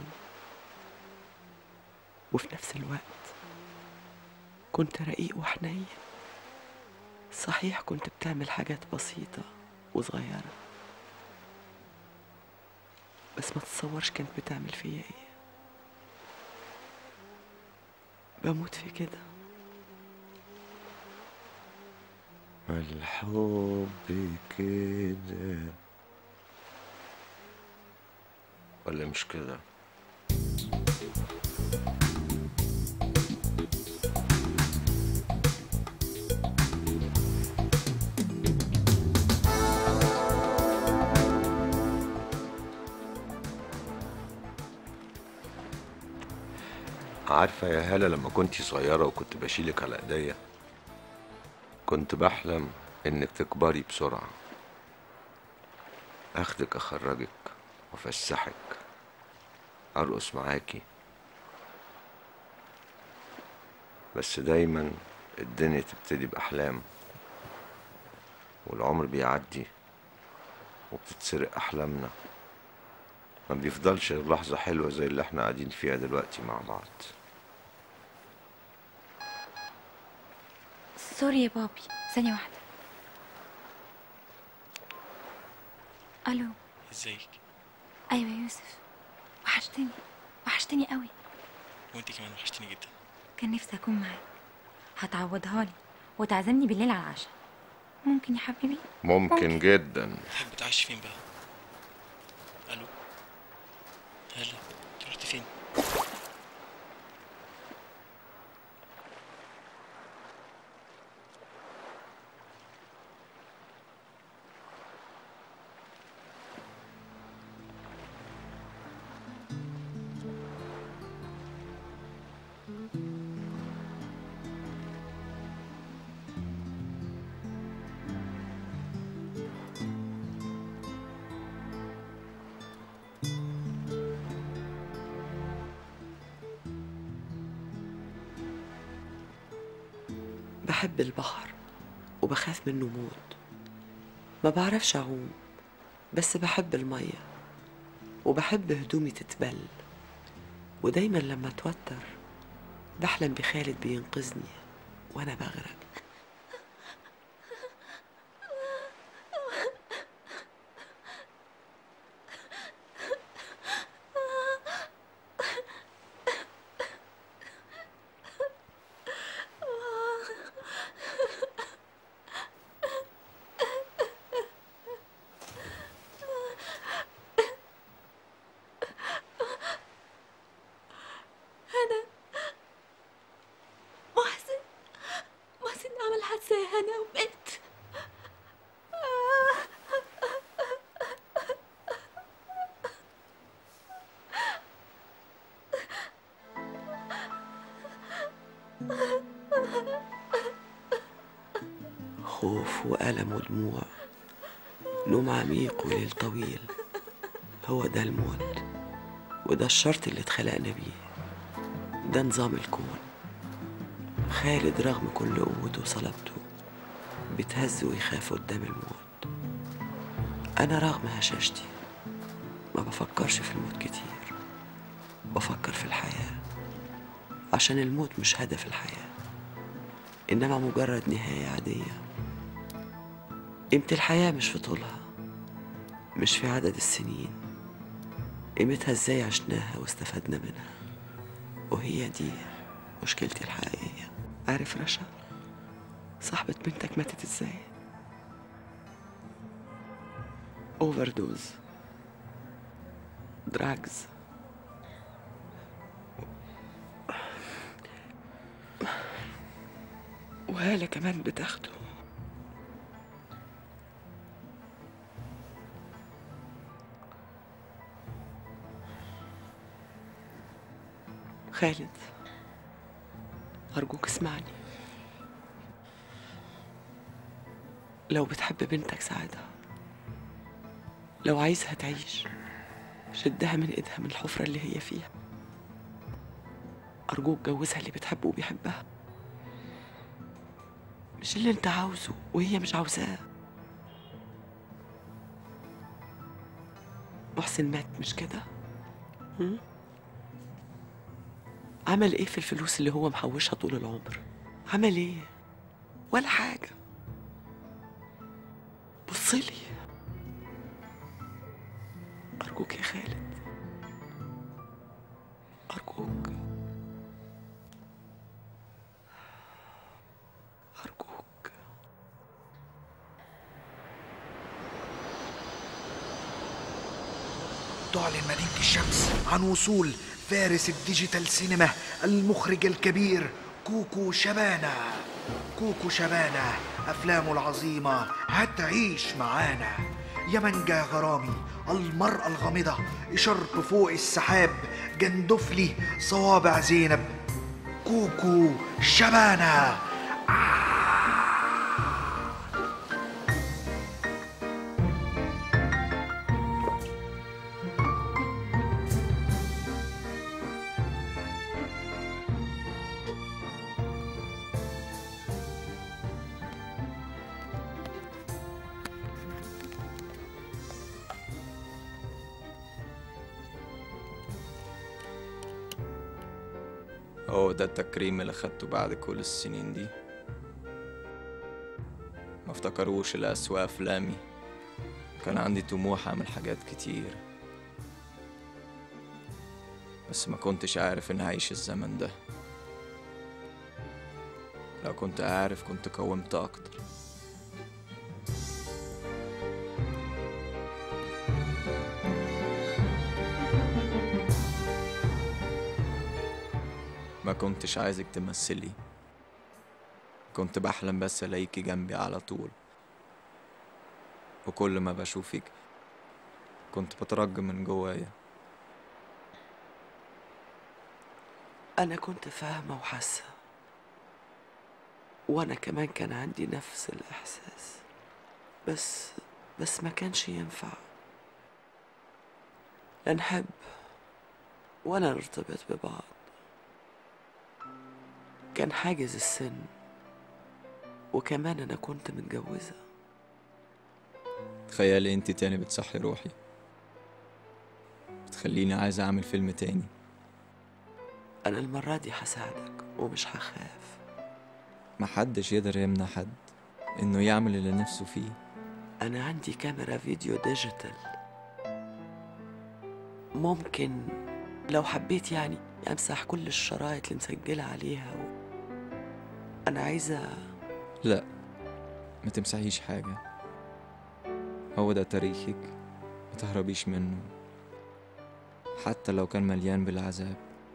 وفي نفس الوقت كنت رقيق وحنين صحيح كنت بتعمل حاجات بسيطة وصغيرة بس ما تتصورش كانت بتعمل فيا ايه بموت في كده الحب كده ولا مش كده عارفة يا هالة لما كنتي صغيرة وكنت بشيلك على ايديا كنت بحلم انك تكبري بسرعة اخدك اخرجك وافسحك ارقص معاكي بس دايما الدنيا تبتدي باحلام والعمر بيعدي وبتتسرق احلامنا ما بيفضلش غير لحظة حلوة زي اللي احنا قاعدين فيها دلوقتي مع بعض سوري يا بابي ثانية واحدة ألو ازيك أيوة يا يوسف وحشتني وحشتني قوي وانت كمان وحشتني جدا كان نفسي أكون معاك هتعوضها لي وتعزمني بالليل على العشاء ممكن يا حبيبي ممكن جدا تحب تعيش فين بقى الو هلا انت رحت فين بحب البحر وبخاف منه موت ما بعرفش أعوم بس بحب المية وبحب هدومي تتبل ودايما لما اتوتر بحلم بخالد بينقذني وأنا بغرق هنا محسن محسن عمل حادثة يا هنا ومات خوف وألم ودموع نوم عميق وليل طويل هو ده الموت وده الشرط اللي اتخلقنا بيه ده نظام الكون خالد رغم كل قوته وصلابته بيتهز ويخاف قدام الموت أنا رغم هشاشتي ما بفكرش في الموت كتير بفكر في الحياة عشان الموت مش هدف الحياة إنما مجرد نهاية عادية قيمة الحياة مش في طولها مش في عدد السنين قيمتها ازاي عشناها واستفدنا منها وهي دي مشكلتي الحقيقية عارف رشا صاحبة بنتك ماتت ازاي اوفر دوز دراجز وهالة كمان بتاخده خالد أرجوك اسمعني لو بتحب بنتك ساعدها لو عايزها تعيش شدها من ايدها من الحفرة اللي هي فيها أرجوك جوزها اللي بتحبه وبيحبها مش اللي انت عاوزه وهي مش عاوزاه محسن مات مش كده هم؟ عمل ايه في الفلوس اللي هو محوشها طول العمر عمل ايه ولا حاجة بصلي أرجوك يا خالد أرجوك أرجوك تعلن مدينة الشمس عن وصول فارس الديجيتال سينما المخرج الكبير كوكو شبانة كوكو شبانة أفلامه العظيمة هتعيش معانا يمنجا غرامي المرأة الغامضة شرق فوق السحاب جندفلي صوابع زينب كوكو شبانة هو ده التكريم اللي خدته بعد كل السنين دي ما افتكروش الأسوأ أفلامي كان عندي طموح أعمل حاجات كتير بس ما كنتش عارف إني هعيش الزمن ده لو كنت عارف كنت قومت أكتر ما كنتش عايزك تمثلي كنت بحلم بس الاقيكي جنبي على طول وكل ما بشوفك كنت بترج من جوايا أنا كنت فاهمة وحاسة وأنا كمان كان عندي نفس الإحساس بس بس ما كانش ينفع لا نحب ولا نرتبط ببعض كان حاجز السن وكمان أنا كنت متجوزة تخيلي انت تاني بتصحي روحي بتخليني عايز اعمل فيلم تاني أنا المرة دي هساعدك ومش هخاف محدش يقدر يمنع حد انه يعمل اللي نفسه فيه أنا عندي كاميرا فيديو ديجيتال ممكن لو حبيت يعني أمسح كل الشرايط اللي مسجلة عليها و... أنا عايزة لا ما تمسحيش حاجة هو ده تاريخك ما تهربيش منه حتى لو كان مليان بالعذاب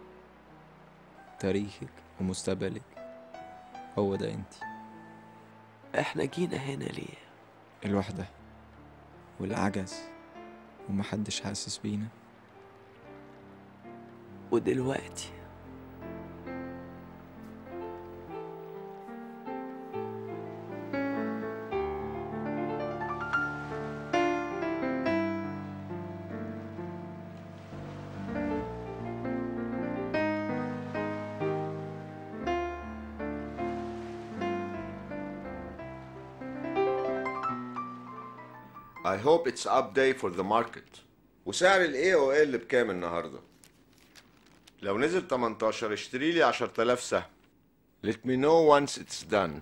تاريخك ومستقبلك هو ده انت إحنا جينا هنا ليه الوحدة والعجز ومحدش حاسس بينا ودلوقتي I hope it's up day for the market وسعر ال AOL بكام النهارده؟ لو نزل 18 اشتري لي 10000 سهم Let me know once it's done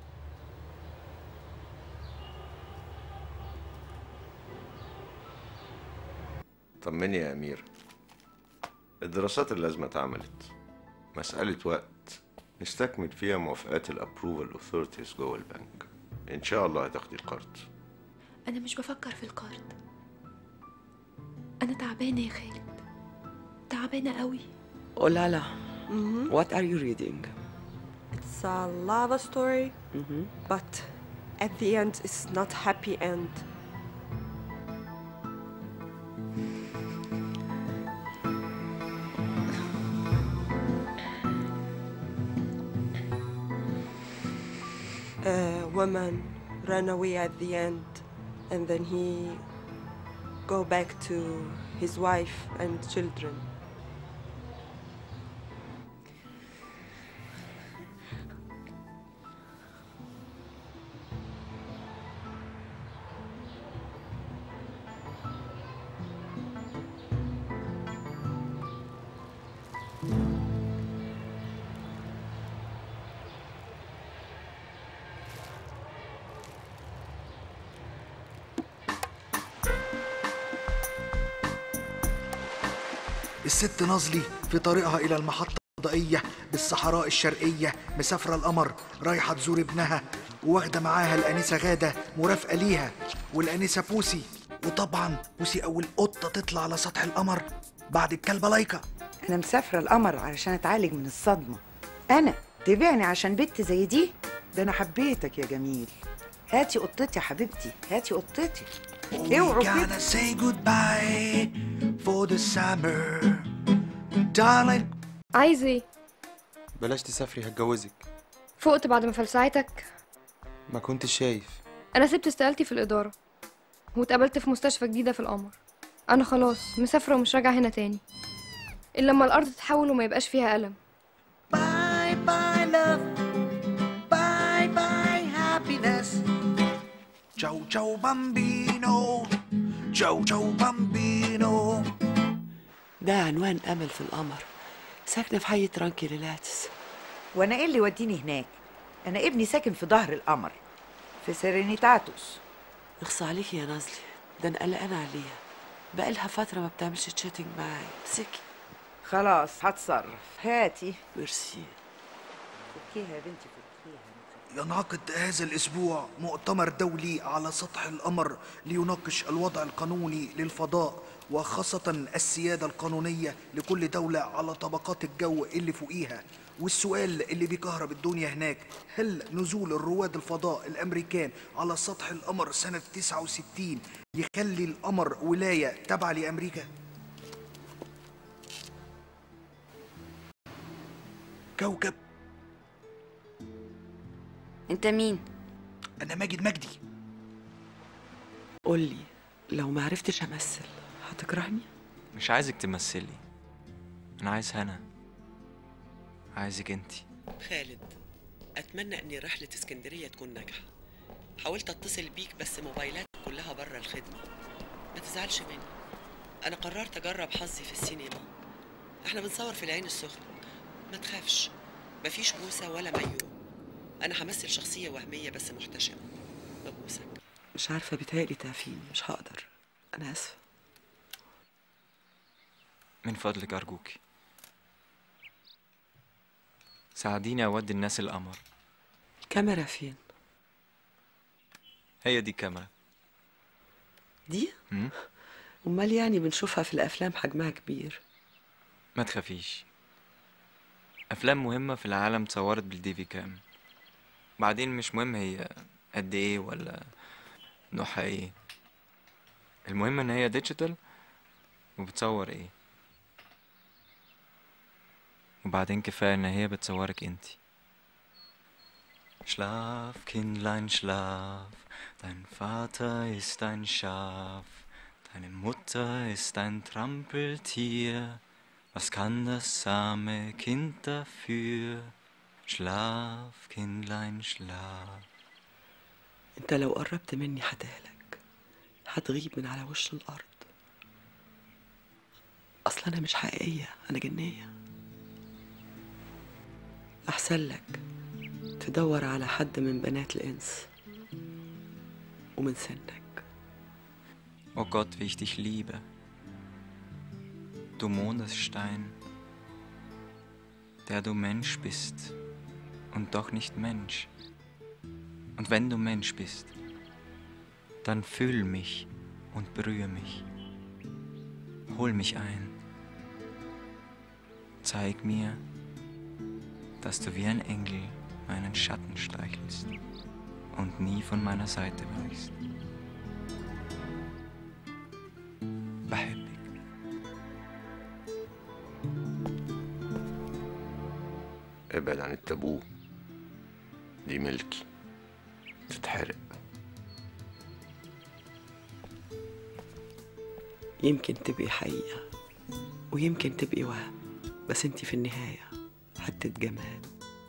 طمني يا أمير الدراسات اللازمة اتعملت مسألة وقت نستكمل فيها موافقات الابروفال اوثورتيز جوه البنك ان شاء الله هتاخدي القرض أنا مش بفكر في القرض أنا تعبانة يا خالد تعبانة قوي Oh Lala, what are you reading? It's a love story, but at the end, it's not happy end. a woman ran away at the end and then he go back to his wife and children الست نازلي في طريقها إلى المحطة الفضائية بالصحراء الشرقية مسافرة القمر رايحة تزور ابنها وواخدة معاها الأنسة غادة مرافقة ليها والأنسة بوسي وطبعا بوسي أول قطة تطلع على سطح القمر بعد الكلبة لايكا أنا مسافرة القمر علشان أتعالج من الصدمة أنا تبيعني عشان بنت زي دي ده أنا حبيتك يا جميل هاتي قطتي يا حبيبتي هاتي قطتي اوعوا We كده gotta say goodbye for the summer darling عايز ايه بلاش تسافري هتجوزك فقت بعد ما فلسعتك ما كنتش شايف انا سبت استقالتي في الاداره واتقابلت في مستشفى جديده في القمر انا خلاص مسافره ومش راجعه هنا تاني الا لما الارض تتحول وما يبقاش فيها الم Bye bye love Bye bye happiness Ciao ciao bambino Ciao ciao bambino ده عنوان أمل في القمر ساكنة في حي ترانكي ريلاتس وأنا إيه اللي يوديني هناك أنا ابني ساكن في ظهر القمر في سيرينيتاتوس اخصى عليكي يا نازلي ده أنا قلقانة عليها بقالها فترة ما بتعملش تشاتنج معايا سكي خلاص هتصرف هاتي ميرسي فكيها يا بنتي فكيها ينعقد هذا الأسبوع مؤتمر دولي على سطح القمر ليناقش الوضع القانوني للفضاء وخاصة السيادة القانونية لكل دولة على طبقات الجو اللي فوقيها والسؤال اللي بيكهرب الدنيا هناك هل نزول الرواد الفضاء الأمريكان على سطح القمر سنة 69 يخلي القمر ولاية تابعة لأمريكا؟ كوكب أنت مين؟ أنا ماجد مجدي قولي لو ما عرفتش أمثل هتكرهني مش عايزك تمثلي انا عايز هنا عايزك انتي خالد أتمنى إن رحلة اسكندرية تكون ناجحة حاولت أتصل بيك بس موبايلاتك كلها بره الخدمة ما تزعلش مني أنا قررت أجرب حظي في السينما إحنا بنصور في العين السخنة ما تخافش مفيش بوسة ولا مايو أنا همثل شخصية وهمية بس محتشمة ببوسك مش عارفة بيتهيألي تعفيني مش هقدر أنا آسفة من فضلك ارجوكي ساعديني اودي الناس القمر كاميرا فين؟ هي دي الكاميرا دي؟ مم؟ أمال يعني بنشوفها في الأفلام حجمها كبير ما تخافيش افلام مهمه في العالم اتصورت بالدي في كام بعدين مش مهم هي قد ايه ولا نوعها ايه المهم ان هي ديجيتال وبتصور ايه وبعدين كفايه ان هي بتصورك انتي Schlaf, Kindlein, schlaf, dein Vater ist ein Schaf, deine Mutter ist ein Trampeltier, was kann das arme Kind dafür? Schlaf, Kindlein, schlaf. أنت لو قربت مني هتهلك هتغيب من على وش الأرض أصل أنا مش حقيقية أنا جنية أحسن لك تدور على حد من بنات الإنس ومن سنك Oh Gott, wie ich dich liebe. Du Mondesstein, der du Mensch bist und doch nicht Mensch. Und wenn du Mensch bist, dann fühl mich und berühre mich. Hol mich ein. Zeig mir, dass du wie ein Engel meinen Schatten streichelst und nie von meiner Seite weichst. بحبك ابعد عن التابوه دي ملكي تتحرق يمكن تبقي حقيقة ويمكن تبقي وهم بس انت في النهاية حتة جماد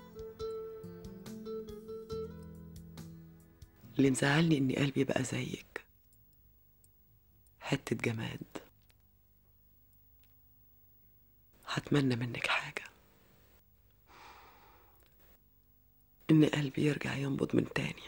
اللي مزعلني ان قلبي بقى زيك حتة جماد هتمنى منك حاجة ان قلبي يرجع ينبض من تاني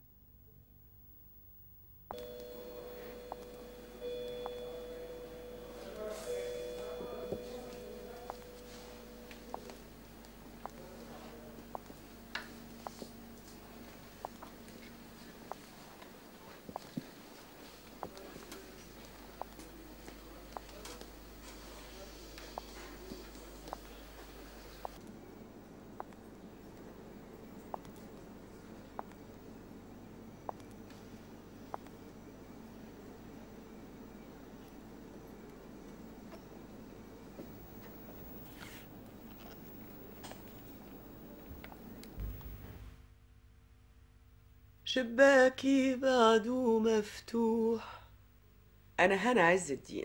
شباكي بعده مفتوح أنا هنا عز الدين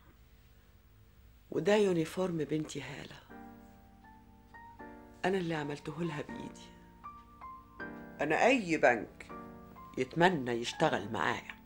وده يونيفورم بنتي هالة أنا اللي عملته لها بإيدي أنا أي بنك يتمنى يشتغل معايا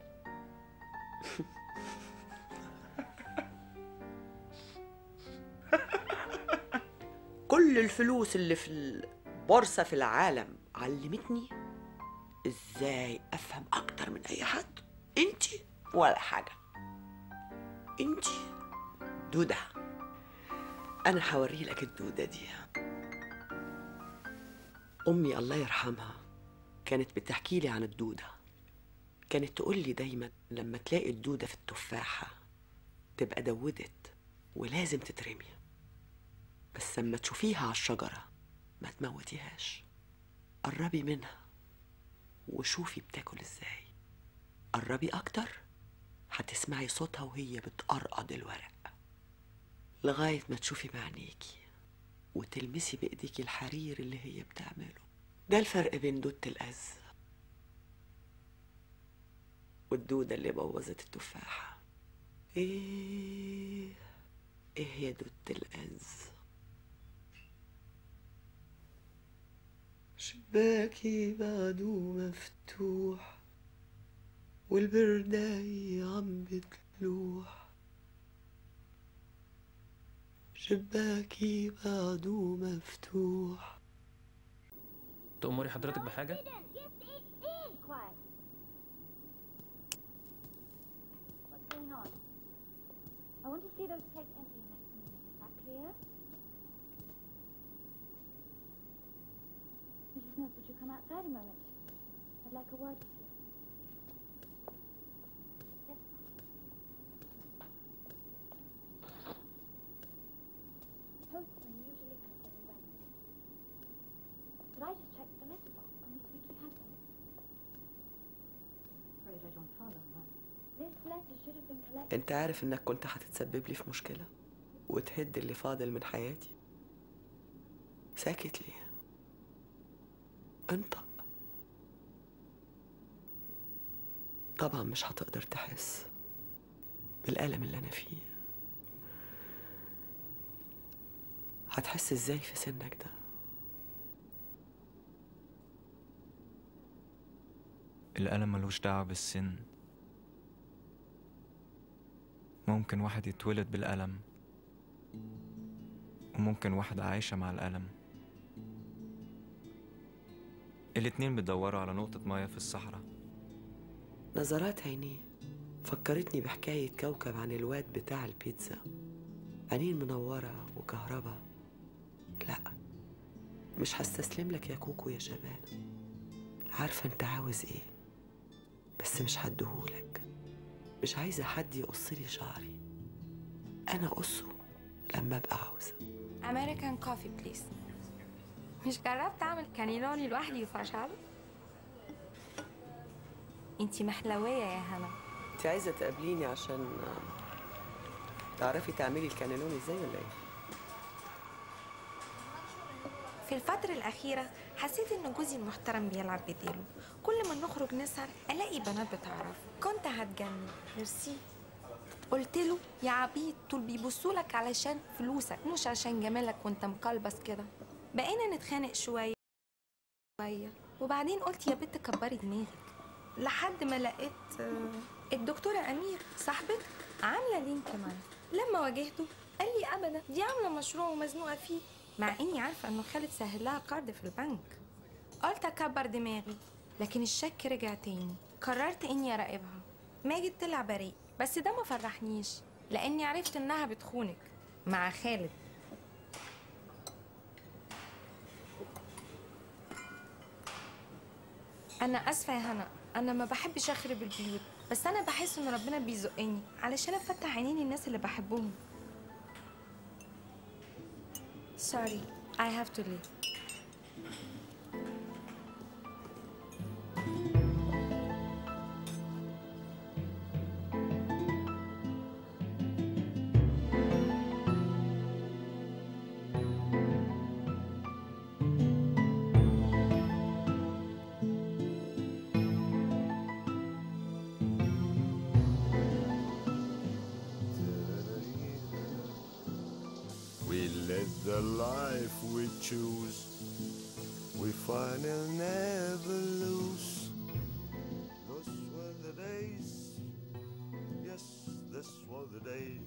كل الفلوس اللي في البورصة في العالم علمتني ازاي افهم اكتر من اي حد انتي ولا حاجة انتي دودة انا هوري لك الدودة دي امي الله يرحمها كانت بتحكي لي عن الدودة كانت تقول لي دايما لما تلاقي الدودة في التفاحة تبقى دودت ولازم تترمي بس لما تشوفيها على الشجرة ما تموتيهاش قربي منها وشوفي بتاكل ازاي قربي اكتر هتسمعي صوتها وهي بتقرقض الورق لغاية ما تشوفي بعينيكي وتلمسي بايديكي الحرير اللي هي بتعمله ده الفرق بين دودة الأز والدودة اللي بوظت التفاحة ايه ايه هي دودة الأز شباكي بعده مفتوح والبرداية عم بتلوح شباكي بعده مفتوح تأمري حضرتك بحاجة؟ What's going on? I want to see those plates empty in next minute. Is that clear? Mrs. Mills, would you come outside a moment? I'd like a word with you. Yes, ma'am. The postman usually comes every Wednesday. But I just checked the letterbox and this week he hasn't. Afraid I don't follow, ma'am. This letter should have been collected. انت عارف انك كنت هتتسبب لي في مشكلة وتهد اللي فاضل من حياتي ساكت ليه انطق طبعا مش هتقدر تحس بالألم اللي أنا فيه هتحس ازاي في سنك ده الألم ملوش دعوة بالسن ممكن واحد يتولد بالألم وممكن واحدة عايشة مع الألم الاتنين بيدوروا على نقطة مية في الصحراء نظرات عينيه فكرتني بحكاية كوكب عن الواد بتاع البيتزا عينين منورة وكهرباء لا مش هستسلم لك يا كوكو يا جبان عارفة انت عاوز ايه بس مش هديهولك مش عايزة حد يقص لي شعري أنا أقصه لما أبقى عاوزة امريكان كوفي بليز مش جربت اعمل كانيلوني لوحدي وفشل انتي محلوية يا هنا انت عايزة تقابليني عشان تعرفي تعملي الكانيلوني ازاي ولا ايه؟ في الفترة الأخيرة حسيت إن جوزي المحترم بيلعب بديله كل ما نخرج نسهر ألاقي بنات بتعرف كنت هتجنن ميرسي قلت له يا عبيط دول بيبصوا لك علشان فلوسك مش عشان جمالك وانت مقلبس كده بقينا نتخانق شوية شوية وبعدين قلت يا بنت كبري دماغك لحد ما لقيت آه، الدكتورة أمير صاحبتك عاملة لينك معايا لما واجهته قال لي أبدا دي عاملة مشروع ومزنوقة فيه مع إني عارفة إنه خالد سهل لها قرض في البنك قلت أكبر دماغي لكن الشك رجع تاني قررت إني أراقبها ماجد طلع بريء بس ده ما فرحنيش لأني عرفت إنها بتخونك مع خالد أنا آسفة يا هنا أنا ما بحبش أخرب البيوت بس أنا بحس إن ربنا بيزقني علشان أفتح عينين الناس اللي بحبهم Sorry, I have to leave. We live the life we choose. We find and never lose. Those were the days. Yes, this were the days.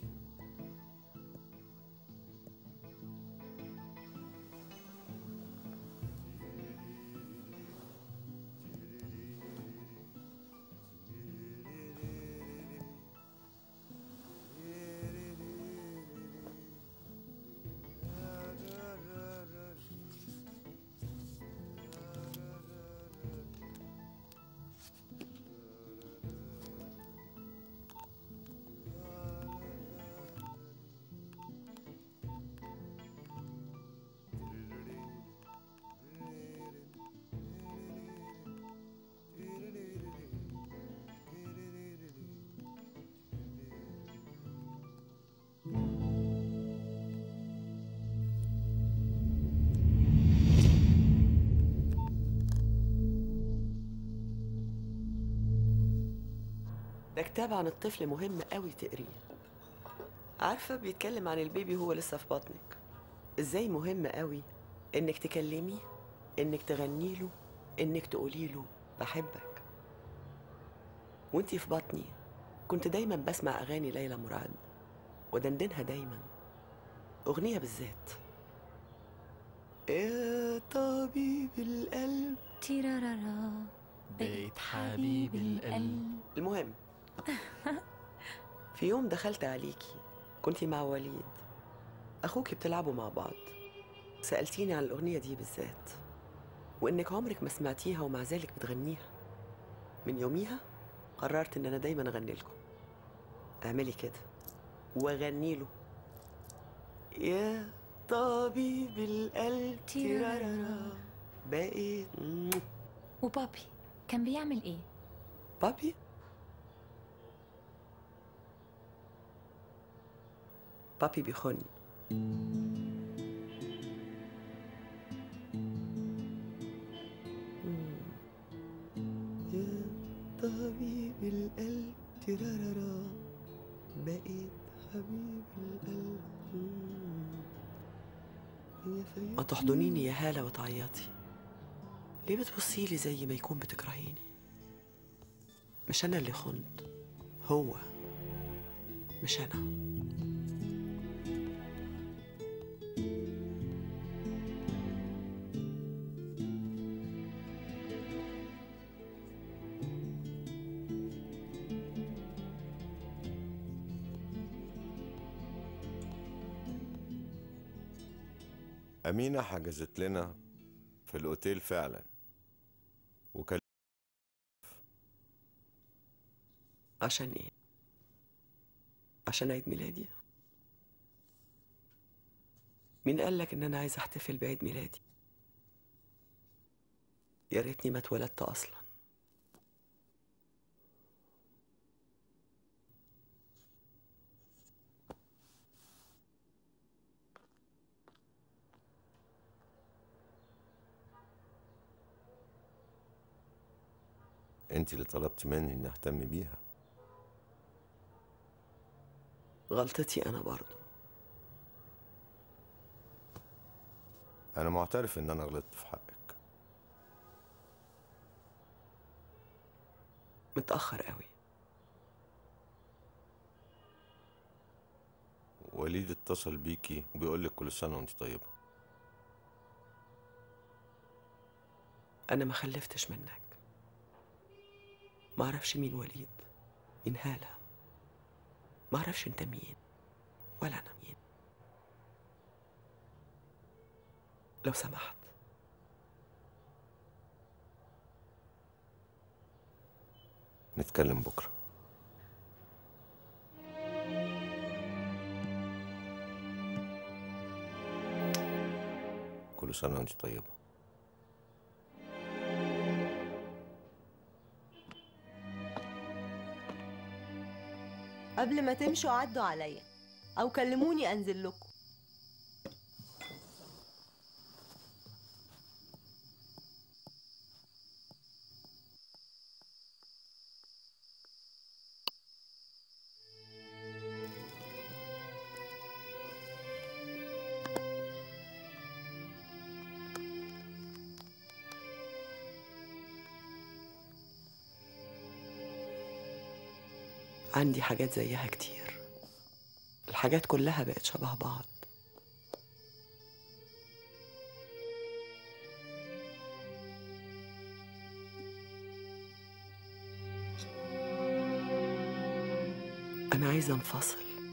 ده كتاب عن الطفل مهم قوي تقريه عارفة بيتكلم عن البيبي هو لسه في بطنك ازاي مهم قوي انك تكلميه انك تغني له انك تقولي له بحبك وانتي في بطني كنت دايما بسمع اغاني ليلى مراد ودندنها دايما اغنية بالذات يا طبيب القلب تيرارارا بيت حبيب القلب المهم في يوم دخلت عليكي كنتي مع وليد أخوكي بتلعبوا مع بعض سألتيني عن الأغنية دي بالذات وإنك عمرك ما سمعتيها ومع ذلك بتغنيها من يوميها قررت إن أنا دايما أغني لكم اعملي كده وأغني له يا طبيب القلب تيرارارا بقيت وبابي كان بيعمل ايه؟ بابي بابي بيخوني يا طبيب القلب ترارارا بقيت حبيب القلب ما تحضنيني يا هالة وتعيطي ليه بتبصي لي زي ما يكون بتكرهيني مش انا اللي خنت هو مش انا أمينة حجزت لنا في الأوتيل فعلا وكان عشان ايه عشان عيد ميلادي مين قال لك ان انا عايز احتفل بعيد ميلادي يا ريتني ما اتولدت اصلا انت اللي طلبتي مني اني اهتم بيها غلطتي أنا برضو انا معترف ان انا غلطت في حقك متأخر قوي وليد اتصل بيكي وبيقول لك كل سنه وانت طيبه أنا ما خلفتش منك ما أعرفش مين وليد مين هالة ما أعرفش أنت مين ولا أنا مين لو سمحت نتكلم بكره كل سنه وانت طيبه قبل ما تمشوا عدوا عليا او كلموني انزل لكم عندي حاجات زيها كتير الحاجات كلها بقت شبه بعض أنا عايزة أنفصل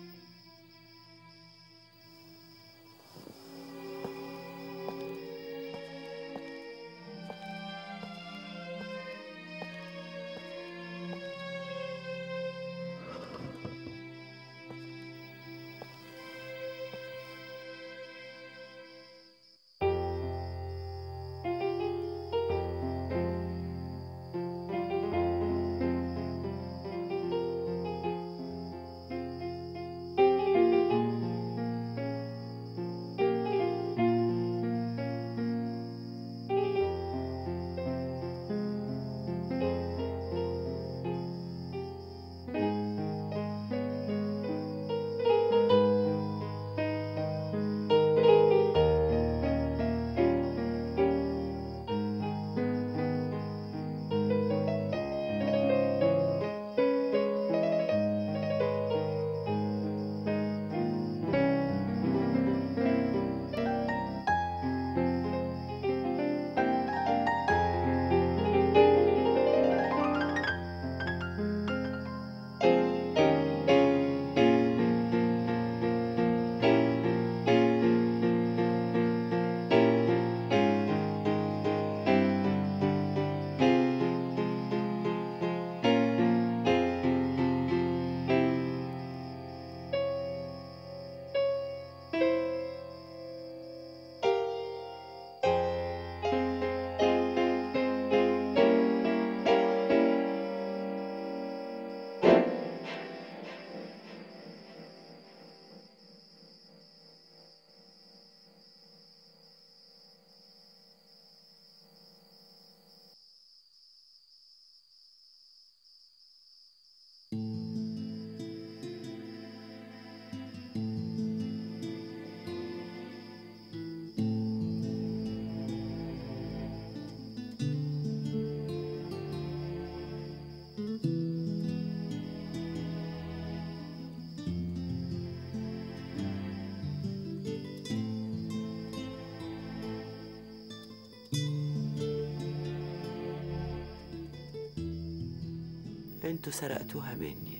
انتوا سرقتوها مني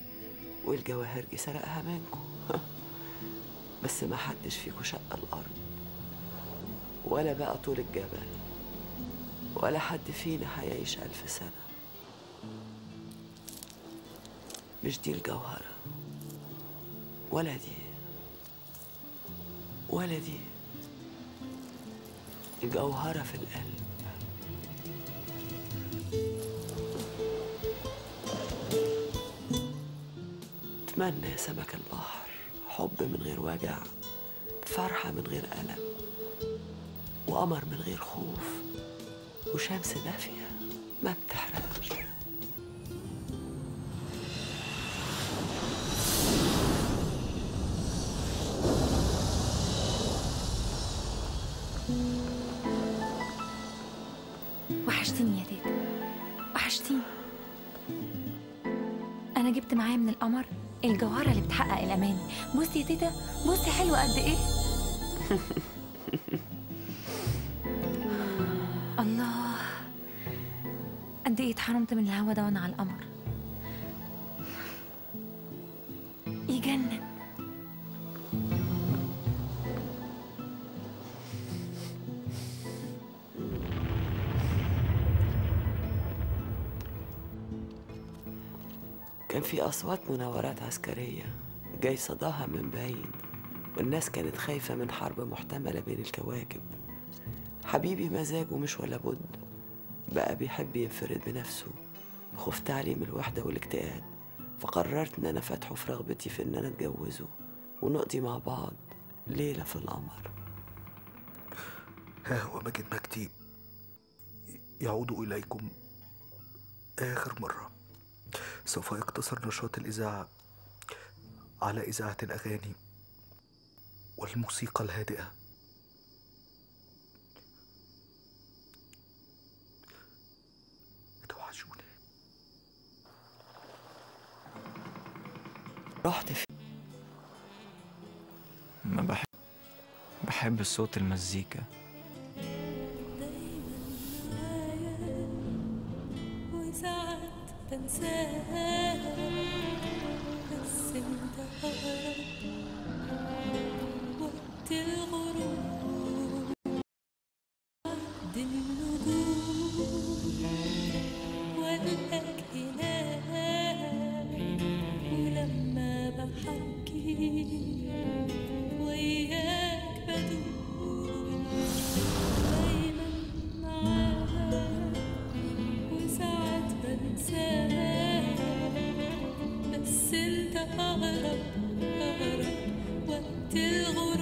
والجواهرجي سرقها منكم بس ما حدش فيكم شق الارض ولا بقى طول الجبل ولا حد فينا هيعيش ألف سنة مش دي الجوهرة ولا دي ولا دي الجوهرة في القلب أتمنى يا سمك البحر حب من غير وجع فرحة من غير ألم وقمر من غير خوف وشمس دافية ما بتحرقش وحشتيني يا تيتا وحشتيني انا جبت معايا من القمر الجوهره اللي بتحقق الاماني بصي يا تيتا بصي حلوه قد ايه الله قد ايه اتحرمت من الهوا ده وانا على القمر يجنن كان في أصوات مناورات عسكرية جاي صداها من بعيد والناس كانت خايفة من حرب محتملة بين الكواكب حبيبي مزاجه مش ولا بد بقى بيحب ينفرد بنفسه خفت عليه من الوحدة والاكتئاب فقررت إن أنا فاتحه في رغبتي في إن أنا أتجوزه ونقضي مع بعض ليلة في القمر ها هو ماجد مجدي يعود إليكم آخر مرة سوف يقتصر نشاط الإذاعة على إذاعة الأغاني والموسيقى الهادئة توحشوني رحت في ما بحب بحب صوت المزيكا وساعات بنساها بس انت أقرب وقت الغروب عد النجوم والقاك هناك ولما بحكي وياك بدوب دايما معاك وساعات بنساك بس انت اغرب اغرب وقت الغروب